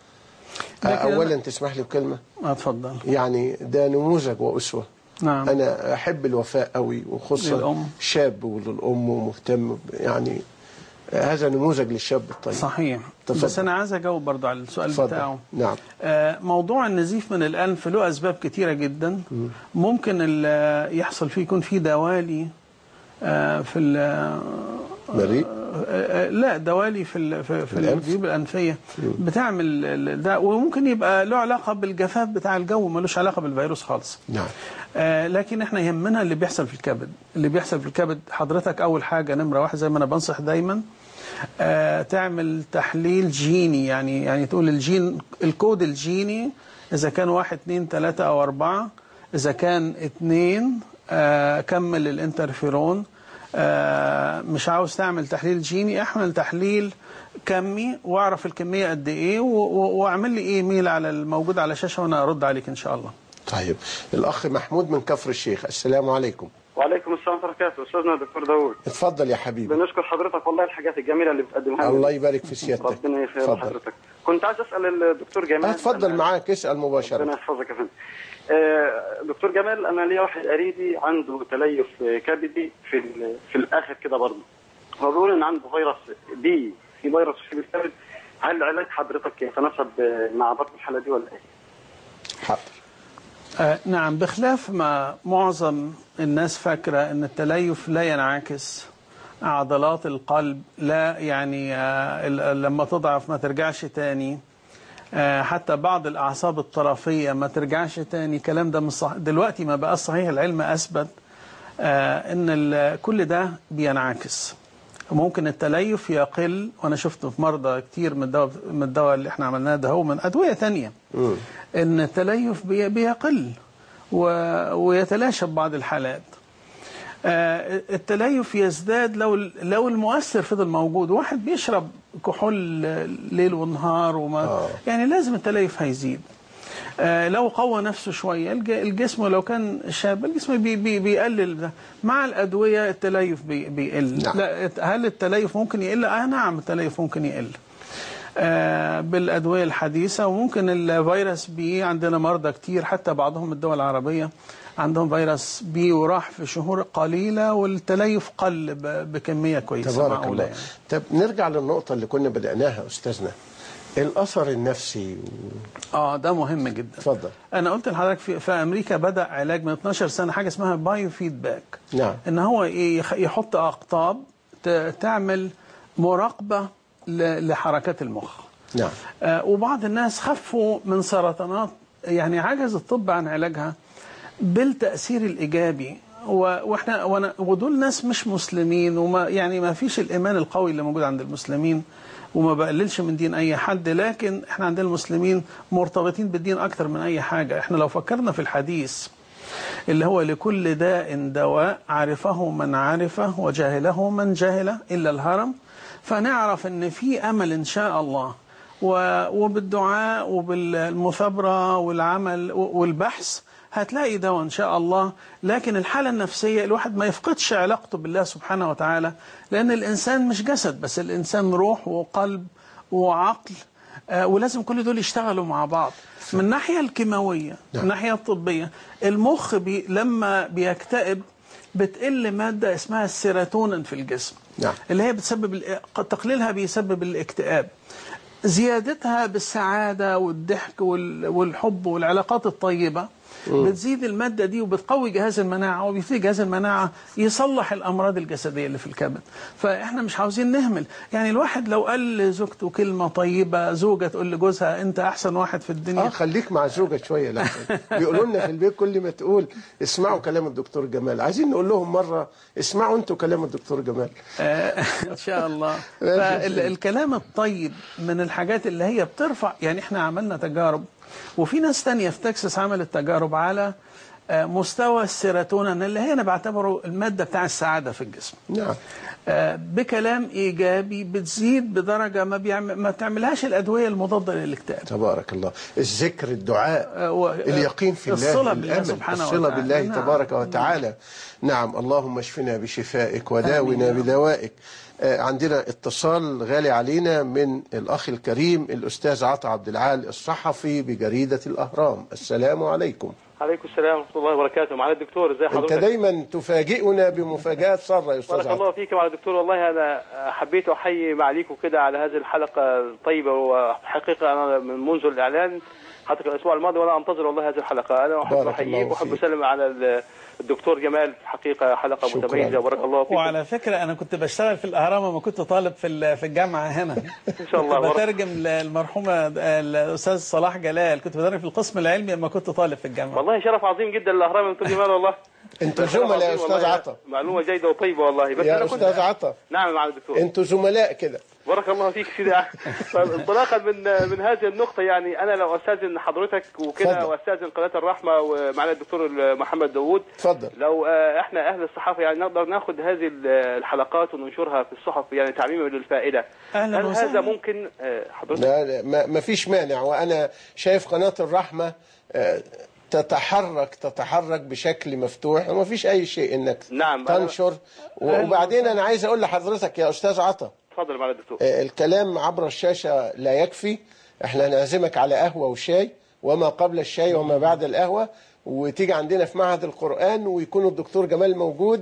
لكن أولا تسمح لي بكلمة اتفضل يعني ده نموذج وأسوة نعم أنا أحب الوفاء قوي وخصوصا للأم. شاب وللأم ومهتم ب- يعني هذا نموذج للشاب الطيب صحيح تفضل. بس أنا عايز أجاوب برضه على السؤال اتفضل. بتاعه نعم آه، موضوع النزيف من الأنف له أسباب كتيرة جدا ممكن ال- يحصل فيه يكون فيه دوالي آه، في ال- مريء آه، آه، لا دوالي في ال- في, في الأنف؟ الجيوب الأنفية بتعمل ال- ده وممكن يبقى له علاقة بالجفاف بتاع الجو ملوش علاقة بالفيروس خالص نعم آه، لكن احنا يهمنا اللي بيحصل في الكبد اللي بيحصل في الكبد حضرتك اول حاجه نمره واحد زي ما انا بنصح دايما آه، تعمل تحليل جيني يعني يعني تقول الجين الكود الجيني اذا كان واحد اثنين ثلاثة او اربعة اذا كان اثنين آه، كمل الانترفيرون آه، مش عاوز تعمل تحليل جيني اعمل تحليل كمي واعرف الكميه قد ايه و- و- واعمل لي ايميل على الموجود على الشاشه وانا ارد عليك ان شاء الله طيب الأخ محمود من كفر الشيخ السلام عليكم وعليكم السلام ورحمه الله وبركاته استاذنا الدكتور داوود اتفضل يا حبيبي بنشكر حضرتك والله الحاجات الجميله اللي بتقدمها لنا. الله يبارك في سيادتك ربنا يخير اتفضل. حضرتك كنت عايز اسال الدكتور جمال اتفضل معاك اسأل ربنا مباشرة يحفظك يا فندم آه، دكتور جمال انا ليا واحد قريبي عنده تليف كبدي في ال- في الاخر كده برضه هو بيقول ان عنده فيروس بي في فيروس في الكبد هل علاج حضرتك يتناسب مع برضه الحاله دي ولا ايه؟ حاضر آه نعم بخلاف ما معظم الناس فاكرة أن التليف لا ينعكس عضلات القلب لا يعني آه ال- لما تضعف ما ترجعش تاني آه حتى بعض الأعصاب الطرفية ما ترجعش تاني الكلام ده مش صح دلوقتي ما بقى صحيح العلم أثبت آه أن ال- كل ده بينعكس ممكن التليف يقل وأنا شفت في مرضى كتير من الدواء من الدواء اللي احنا عملناه ده هو من أدوية تانية ان التليف بي- بيقل و- ويتلاشى ببعض الحالات آه، التليف يزداد لو لو المؤثر فضل موجود واحد بيشرب كحول ليل ونهار وما يعني لازم التليف هيزيد آه، لو قوى نفسه شوية الج- الجسم لو كان شاب الجسم بي بي بيقلل ده مع الأدوية التليف بي بيقل نعم. لا هل التليف ممكن يقل؟ آه نعم التليف ممكن يقل آه، بالأدوية الحديثة وممكن الفيروس بي عندنا مرضى كتير حتى بعضهم من الدول العربية عندهم فيروس بي وراح في شهور قليلة والتليف قل ب- بكمية كويسة تبارك معقولة الله يعني. طب نرجع للنقطة اللي كنا بدأناها أستاذنا الأثر النفسي اه ده مهم جدا اتفضل انا قلت لحضرتك في, في امريكا بدا علاج من 12 سنه حاجه اسمها بايو فيدباك نعم ان هو يخ- يحط اقطاب ت- تعمل مراقبه ل- لحركات المخ نعم آه، وبعض الناس خفوا من سرطانات يعني عجز الطب عن علاجها بالتأثير الإيجابي و- واحنا وانا ودول ناس مش مسلمين وما يعني ما فيش الإيمان القوي اللي موجود عند المسلمين وما بقللش من دين أي حد لكن احنا عندنا المسلمين مرتبطين بالدين أكتر من أي حاجة احنا لو فكرنا في الحديث اللي هو لكل داء دواء عرفه من عرفه وجهله من جهله إلا الهرم فنعرف ان في امل ان شاء الله و- وبالدعاء وبالمثابرة والعمل و- والبحث هتلاقي ده إن شاء الله لكن الحالة النفسية الواحد ما يفقدش علاقته بالله سبحانه وتعالى لأن الإنسان مش جسد بس الإنسان روح وقلب وعقل آه، ولازم كل دول يشتغلوا مع بعض من الناحية الكيماوية من الناحية الطبية المخ بي لما بيكتئب بتقل مادة اسمها السيروتونين في الجسم نعم. اللي هي بتسبب ال- تقليلها بيسبب الاكتئاب زيادتها بالسعادة والضحك وال- والحب والعلاقات الطيبة مم. بتزيد المادة دي وبتقوي جهاز المناعة وبيبتدي جهاز المناعة يصلح الأمراض الجسدية اللي في الكبد فإحنا مش عاوزين نهمل يعني الواحد لو قال لزوجته كلمة طيبة زوجة تقول لجوزها أنت أحسن واحد في الدنيا اه خليك مع زوجك شويه لا بيقولوا لنا في البيت كل ما تقول اسمعوا كلام الدكتور جمال عايزين نقول لهم مره اسمعوا انتوا كلام الدكتور جمال آه، ان شاء الله فالكلام الطيب من الحاجات اللي هي بترفع يعني احنا عملنا تجارب وفي ناس تانية في تكساس عملت تجارب على آه، مستوى السيروتونين اللي هي انا بعتبره الماده بتاع السعاده في الجسم نعم آه، بكلام ايجابي بتزيد بدرجه ما بيعمل ما بتعملهاش الادويه المضاده للاكتئاب تبارك الله الذكر الدعاء و- اليقين في الله الصلة بالله الأمل سبحانه الصلة وتعالى. بالله نعم. تبارك وتعالى نعم اللهم اشفنا بشفائك وداونا بدوائك آه، عندنا اتصال غالي علينا من الأخ الكريم الأستاذ عطا عبد العال الصحفي بجريدة الأهرام السلام عليكم عليكم السلام ورحمة الله وبركاته معالي الدكتور ازي أنت حضرتك دايما تفاجئنا بمفاجآت سارة يا أستاذ بارك عطا الله فيك يا معالي الدكتور والله انا حبيت احيي معاليكم كده على هذه الحلقة الطيبة وحقيقة انا من منذ الاعلان حتى الاسبوع الماضي وانا انتظر والله هذه الحلقة انا احب بارك احييك الله واحب فيك. اسلم على ال- الدكتور جمال حقيقة حلقة شكراً. متميزة بارك الله فيك وعلى فكرة أنا كنت بشتغل في الأهرام لما كنت طالب في ال- في الجامعة هنا ان شاء الله كنت بارك- بترجم المرحومة الأستاذ صلاح جلال كنت بترجم في القسم العلمي لما كنت طالب في الجامعة والله شرف عظيم جدا للاهرام يا دكتور جمال والله أنتوا شرف زملاء يا عظيم أستاذ والله. عطا معلومة جيدة وطيبة والله بس يا انا كنت أستاذ عطا نعم يا معالي الدكتور أنتوا زملاء كده بارك الله فيك سيدي طيب انطلاقا من من هذه النقطة يعني أنا لو أستاذن حضرتك وكده اتفضل. وأستاذن قناة الرحمة ومعنا الدكتور محمد داوود اتفضل لو آه، احنا أهل الصحافة يعني نقدر ناخد هذه ال- الحلقات وننشرها في الصحف يعني تعميما للفائدة أهلا هل وسهلا. هذا ممكن آه، حضرتك لا لا، ما ما فيش مانع وانا شايف قناه الرحمه آه، تتحرك تتحرك بشكل مفتوح وما فيش اي شيء انك نعم أنا- تنشر و- وبعدين انا عايز اقول لحضرتك يا استاذ عطا اتفضل معنا الدكتور آه، الكلام عبر الشاشه لا يكفي احنا هنعزمك على قهوه وشاي وما قبل الشاي وما بعد القهوه وتيجي عندنا في معهد القرآن ويكون الدكتور جمال موجود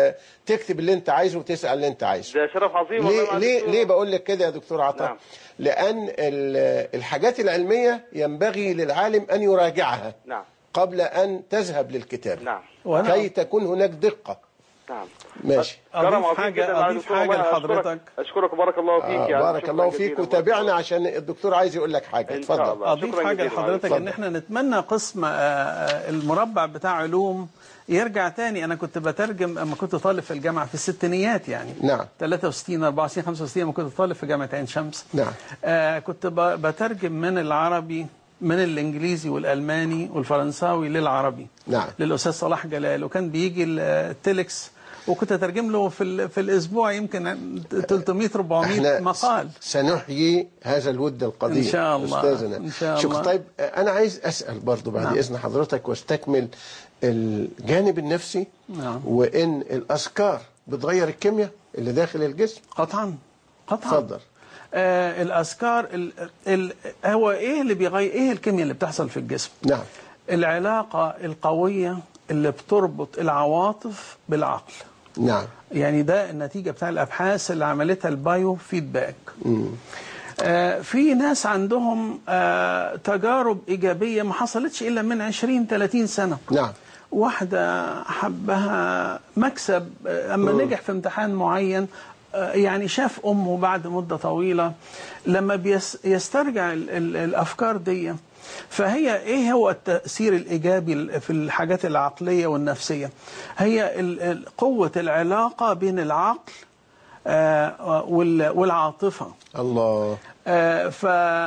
وتكتب اللي انت عايزه وتسأل اللي انت عايزه ده شرف عظيم والله ليه مع ليه الدكتور. ليه بقول لك كده يا دكتور عطا نعم. لان ال- الحاجات العلميه ينبغي للعالم ان يراجعها نعم قبل ان تذهب للكتاب نعم وأنا- كي تكون هناك دقه نعم ماشي كرم أضيف عظيم حاجة- جدا مع أضيف الدكتور حاجة والله لحضرتك. أشكرك- أشكرك وبارك الله فيك آه يعني بارك شكراً الله فيك جزيلاً. وتابعنا عشان الدكتور عايز يقول لك حاجه إن شاء اتفضل الله. أضيف شكراً حاجة جزيلاً. لحضرتك اتفضل. إن إحنا نتمنى قسم آه، آه، المربع بتاع علوم يرجع تاني أنا كنت بترجم أما كنت طالب في الجامعة في الستينيات يعني نعم 63 64 65 لما كنت طالب في جامعة عين شمس نعم آه كنت ب- بترجم من العربي من الإنجليزي والألماني والفرنساوي للعربي نعم للأستاذ صلاح جلال وكان بيجي ال- التلكس وكنت أترجم له في, ال- في الأسبوع يمكن 300 400 احنا مقال سنحيي هذا الود القديم إن شاء الله. استاذنا إن شاء شكرا. الله. طيب آه، انا عايز اسال برضو بعد نعم. اذن حضرتك واستكمل الجانب النفسي نعم وان الاذكار بتغير الكيمياء اللي داخل الجسم قطعا قطعا اتفضل آه الأذكار ال ال هو إيه اللي بيغير إيه الكيمياء اللي بتحصل في الجسم نعم العلاقة القوية اللي بتربط العواطف بالعقل نعم يعني ده النتيجة بتاع الأبحاث اللي عملتها البايو فيدباك مم. آه، في ناس عندهم آه، تجارب إيجابية ما حصلتش إلا من 20 30 سنة نعم واحدة حبها مكسب آه، أما مم. نجح في امتحان معين آه، يعني شاف أمه بعد مدة طويلة لما بيس- يسترجع ال- ال- الأفكار دي فهي إيه هو التأثير الإيجابي في الحاجات العقلية والنفسية هي ال- ال- قوة العلاقة بين العقل آه، وال- والعاطفة الله آه، ف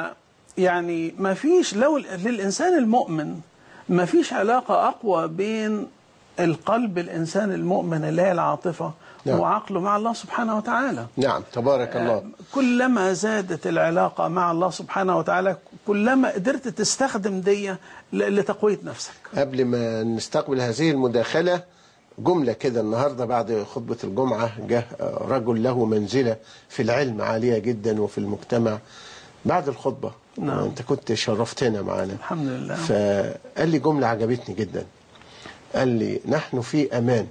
يعني ما فيش لو للإنسان المؤمن ما فيش علاقة أقوى بين القلب الإنسان المؤمن اللي هي العاطفة نعم. وعقله مع الله سبحانه وتعالى نعم تبارك الله كلما زادت العلاقة مع الله سبحانه وتعالى كلما قدرت تستخدم دي ل- لتقوية نفسك قبل ما نستقبل هذه المداخلة جملة كده النهاردة بعد خطبة الجمعة جه رجل له منزلة في العلم عالية جدا وفي المجتمع بعد الخطبة نعم. انت كنت شرفتنا معنا الحمد لله فقال لي جملة عجبتني جدا قال لي نحن في أمان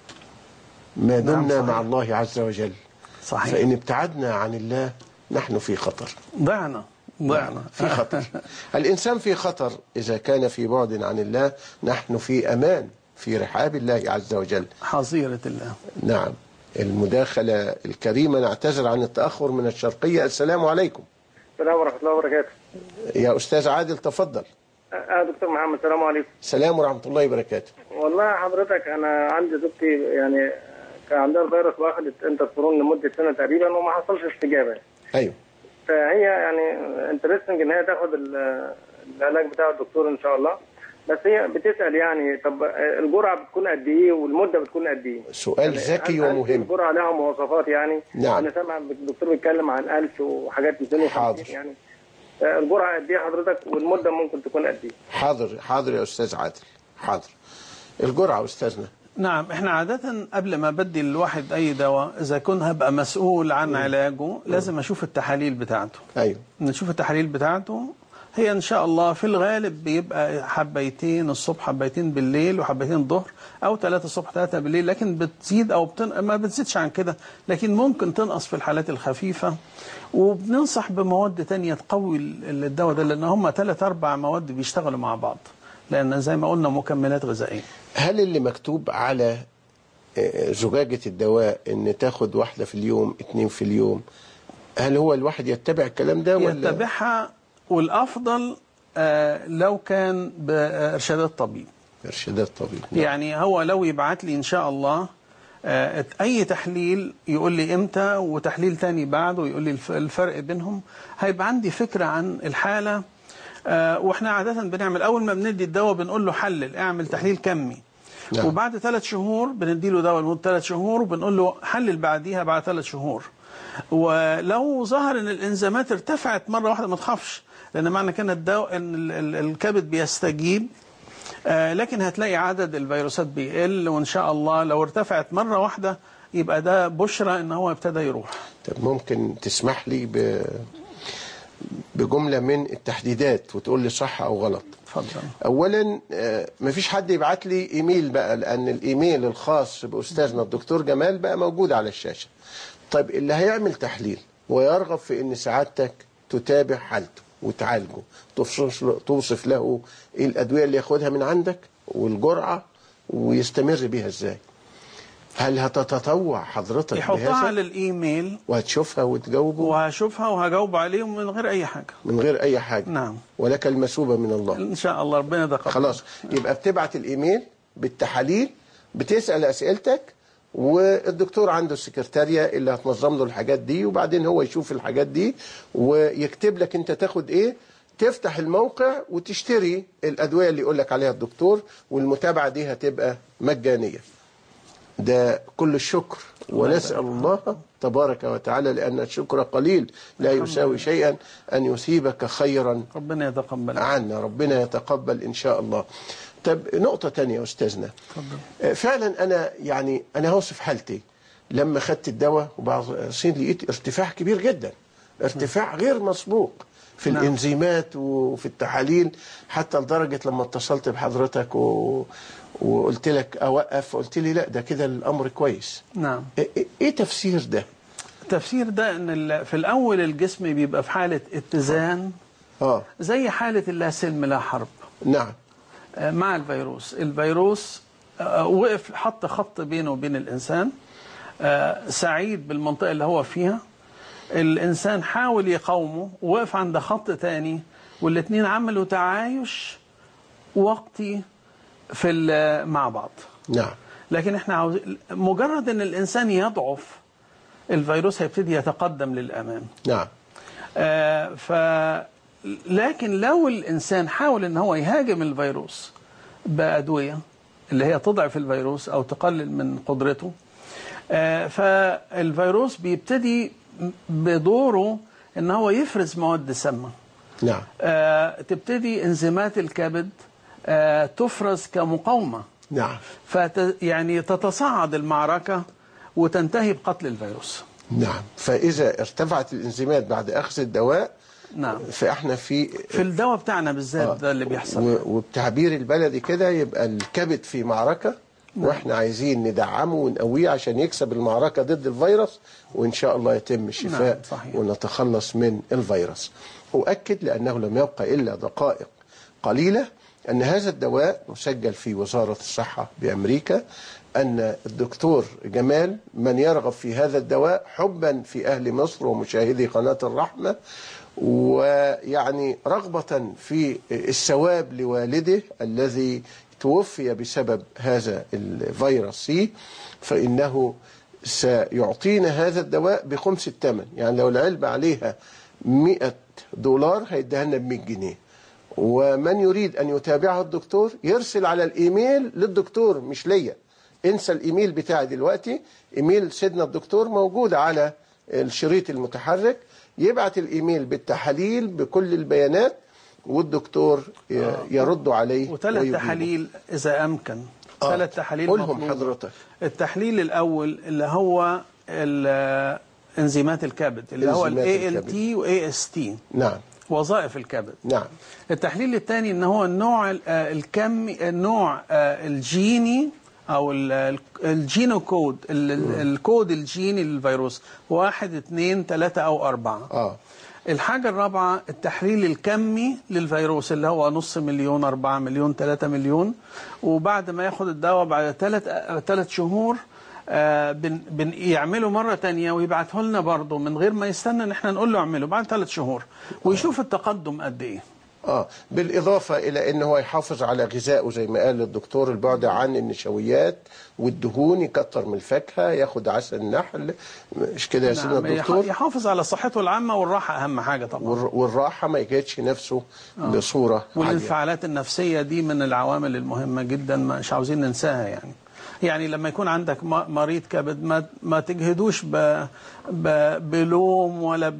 ما نعم، دمنا صحيح. مع الله عز وجل صحيح. فإن ابتعدنا عن الله نحن في خطر ضعنا ضعنا في خطر الإنسان في خطر إذا كان في بعد عن الله نحن في أمان في رحاب الله عز وجل حظيرة الله نعم المداخلة الكريمة نعتذر عن التأخر من الشرقية السلام عليكم السلام ورحمة الله وبركاته. يا أستاذ عادل تفضل آه دكتور محمد السلام عليكم. السلام ورحمة الله وبركاته والله حضرتك أنا عندي زوجتي يعني كان عندها الفيروس واخدت انترفيرون لمدة سنة تقريبا وما حصلش استجابة. أيوه فهي يعني انترستنج إن هي تاخد ال- العلاج بتاع الدكتور إن شاء الله. بس هي بتسأل يعني طب آه، الجرعة بتكون قد إيه والمدة بتكون قد إيه؟ سؤال يعني ذكي هل- هل ومهم الجرعة لها مواصفات يعني؟ نعم. أنا سامع الدكتور بيتكلم عن 1000 وحاجات 250 حاضر. يعني آه، الجرعة قد إيه حضرتك والمدة ممكن تكون قد إيه؟ حاضر حاضر يا أستاذ عادل حاضر الجرعة أستاذنا نعم احنا عادة قبل ما بدي الواحد أي دواء إذا كنت هبقى مسؤول عن علاجه لازم أشوف التحاليل بتاعته أيوه نشوف التحاليل بتاعته هي إن شاء الله في الغالب بيبقى حبيتين الصبح حبيتين بالليل وحبيتين الظهر أو ثلاثة الصبح ثلاثة بالليل لكن بتزيد أو بتن... ما بتزيدش عن كده لكن ممكن تنقص في الحالات الخفيفة وبننصح بمواد تانية تقوي ال- الدواء ده لأن هم ثلاث أربع مواد بيشتغلوا مع بعض لأن زي ما قلنا مكملات غذائية هل اللي مكتوب على آه، زجاجة الدواء ان تاخد واحدة في اليوم اتنين في اليوم هل هو الواحد يتبع الكلام ده ولا يتبعها والأفضل آه، لو كان بإرشادات طبيب ارشادات طبيب نعم. يعني هو لو يبعت لي إن شاء الله آه، أي تحليل يقول لي إمتى وتحليل تاني بعده ويقول لي الف- الفرق بينهم هيبقى عندي فكرة عن الحالة آه، واحنا عادة بنعمل أول ما بندي الدواء بنقول له حلل اعمل تحليل كمي نعم. وبعد ثلاث شهور بندي له دواء لمدة ثلاث شهور وبنقول له حلل بعديها بعد ثلاث شهور ولو ظهر ان الانزيمات ارتفعت مره واحده ما تخافش لان معنى كان الدواء ان ال- ال- الكبد بيستجيب آه، لكن هتلاقي عدد الفيروسات بيقل وان شاء الله لو ارتفعت مره واحده يبقى ده بشرى ان هو ابتدى يروح طب ممكن تسمح لي ب... بجملة من التحديدات وتقول لي صح أو غلط اتفضل أولا آه، مفيش حد يبعت لي إيميل بقى لأن الإيميل الخاص بأستاذنا الدكتور جمال بقى موجود على الشاشة طيب اللي هيعمل تحليل ويرغب في أن سعادتك تتابع حالته وتعالجه توصف له, توصف له إيه الأدوية اللي ياخدها من عندك والجرعة ويستمر بيها إزاي هل هتتطوع حضرتك يحطها بهذا على الايميل وهتشوفها وتجاوبه وهشوفها وهجاوب عليهم من غير اي حاجه من غير أي حاجة نعم ولك المثوبة من الله ان شاء الله ربنا يتقبل خلاص يبقى بتبعت الايميل بالتحاليل بتسال اسئلتك والدكتور عنده السكرتارية اللي هتنظم له الحاجات دي وبعدين هو يشوف الحاجات دي ويكتب لك انت تاخد ايه تفتح الموقع وتشتري الادويه اللي يقول لك عليها الدكتور والمتابعه دي هتبقى مجانيه ده كل الشكر ونسأل الله تبارك وتعالى لأن الشكر قليل لا يساوي شيئا أن يثيبك خيرا ربنا يتقبل عنا ربنا يتقبل إن شاء الله طب نقطة تانية يا أستاذنا آه، فعلا أنا يعني أنا هوصف حالتي لما خدت الدواء وبعض سنين لقيت ارتفاع كبير جدا ارتفاع غير مسبوق في نعم. الانزيمات وفي التحاليل حتى لدرجة لما اتصلت بحضرتك و... وقلت لك أوقف قلت لي لا ده كده الأمر كويس نعم إيه- إيه- إيه تفسير ده؟ التفسير ده ان ال- في الاول الجسم بيبقى في حاله اتزان اه زي حاله لا سلم لا حرب نعم آه، مع الفيروس الفيروس آه، وقف حط خط بينه وبين الانسان آه، سعيد بالمنطقه اللي هو فيها الانسان حاول يقاومه ووقف عند خط تاني والاثنين عملوا تعايش وقتي في ال- مع بعض نعم لكن احنا عاوز مجرد ان الانسان يضعف الفيروس هيبتدي يتقدم للامام نعم آه ف لكن لو الانسان حاول ان هو يهاجم الفيروس بادويه اللي هي تضعف الفيروس أو تقلل من قدرته آه، فالفيروس بيبتدي بدوره ان هو يفرز مواد سامه نعم آه، تبتدي انزيمات الكبد آه، تفرز كمقاومه نعم فت يعني تتصاعد المعركه وتنتهي بقتل الفيروس نعم فإذا ارتفعت الإنزيمات بعد أخذ الدواء نعم فإحنا في في الدواء بتاعنا بالذات ده اللي بيحصل و- وبتعبير البلدي كده يبقى الكبد في معركة واحنا عايزين ندعمه ونقويه عشان يكسب المعركة ضد الفيروس وإن شاء الله يتم الشفاء نعم، صحيح. ونتخلص من الفيروس أؤكد لأنه لم يبقى إلا دقائق قليلة أن هذا الدواء مسجل في وزارة الصحة بأمريكا أن الدكتور جمال من يرغب في هذا الدواء حبا في أهل مصر ومشاهدي قناة الرحمة ويعني رغبة في الثواب لوالده الذي توفي بسبب هذا الفيروس سي فإنه سيعطينا هذا الدواء بخمس الثمن يعني لو العلبة عليها 100 دولار هيديها لنا ب 100 جنيه ومن يريد أن يتابعه الدكتور يرسل على الإيميل للدكتور مش ليا انسى الإيميل بتاعي دلوقتي إيميل سيدنا الدكتور موجود على الشريط المتحرك يبعت الإيميل بالتحاليل بكل البيانات والدكتور ي- يرد عليه وثلاث ويجيبه. تحاليل اذا امكن آه. ثلاث تحاليل قولهم مطلوبة. حضرتك. التحليل الاول اللي هو ال- انزيمات الكبد اللي هو إنزيمات الاي ال الكبد. تي واي اس تي نعم وظائف الكبد نعم التحليل الثاني ان هو النوع ال- آه، الكمي النوع آه، الجيني او ال- ال- الجينوكود ال- ال- الكود الجيني للفيروس واحد اثنين ثلاثة او اربعة اه الحاجة الرابعة التحليل الكمي للفيروس اللي هو نص مليون أربعة مليون ثلاثة مليون وبعد ما ياخد الدواء بعد ثلاث ثلاث شهور آه، بن بن يعمله مرة تانية ويبعته لنا برضه من غير ما يستنى ان احنا نقول له اعمله بعد ثلاث شهور ويشوف التقدم قد ايه اه بالاضافه الى ان هو يحافظ على غذائه زي ما قال الدكتور البعد عن النشويات والدهون يكتر من الفاكهه ياخد عسل النحل مش كده يا سيدنا نعم، يح- الدكتور يحافظ على صحته العامة والراحة أهم حاجة طبعا والر- والراحه ما يجهدش نفسه بصوره عاليه والانفعالات النفسية دي من العوامل المهمة جدا مش عاوزين ننساها يعني يعني لما يكون عندك م- مريض كبد ما ما تجهدوش ب ب بلوم ولا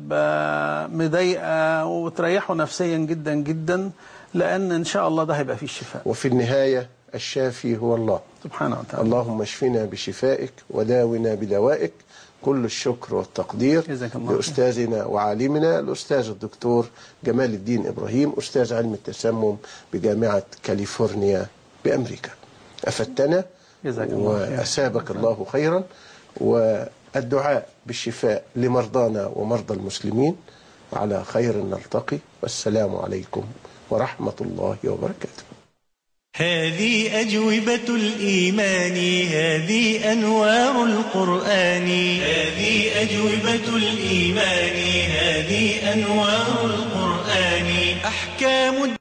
بمضايقة وتريحه نفسيا جدا جدا لأن إن شاء الله ده هيبقى فيه الشفاء وفي النهايه الشافي هو الله سبحانه وتعالى اللهم اشفنا بشفائك وداونا بدوائك كل الشكر والتقدير جزاك الله خير. لأستاذنا وعالمنا الأستاذ الدكتور جمال الدين إبراهيم أستاذ علم التسمم بجامعة كاليفورنيا بأمريكا أفدتنا جزاك الله خير. وأسابك الله خيرا والدعاء بالشفاء لمرضانا ومرضى المسلمين على خير نلتقي والسلام عليكم ورحمة الله وبركاته هذه أجوبة الإيمان هذه أنوار القرآن هذه أجوبة الإيمان هذه أنوار القرآن أحكام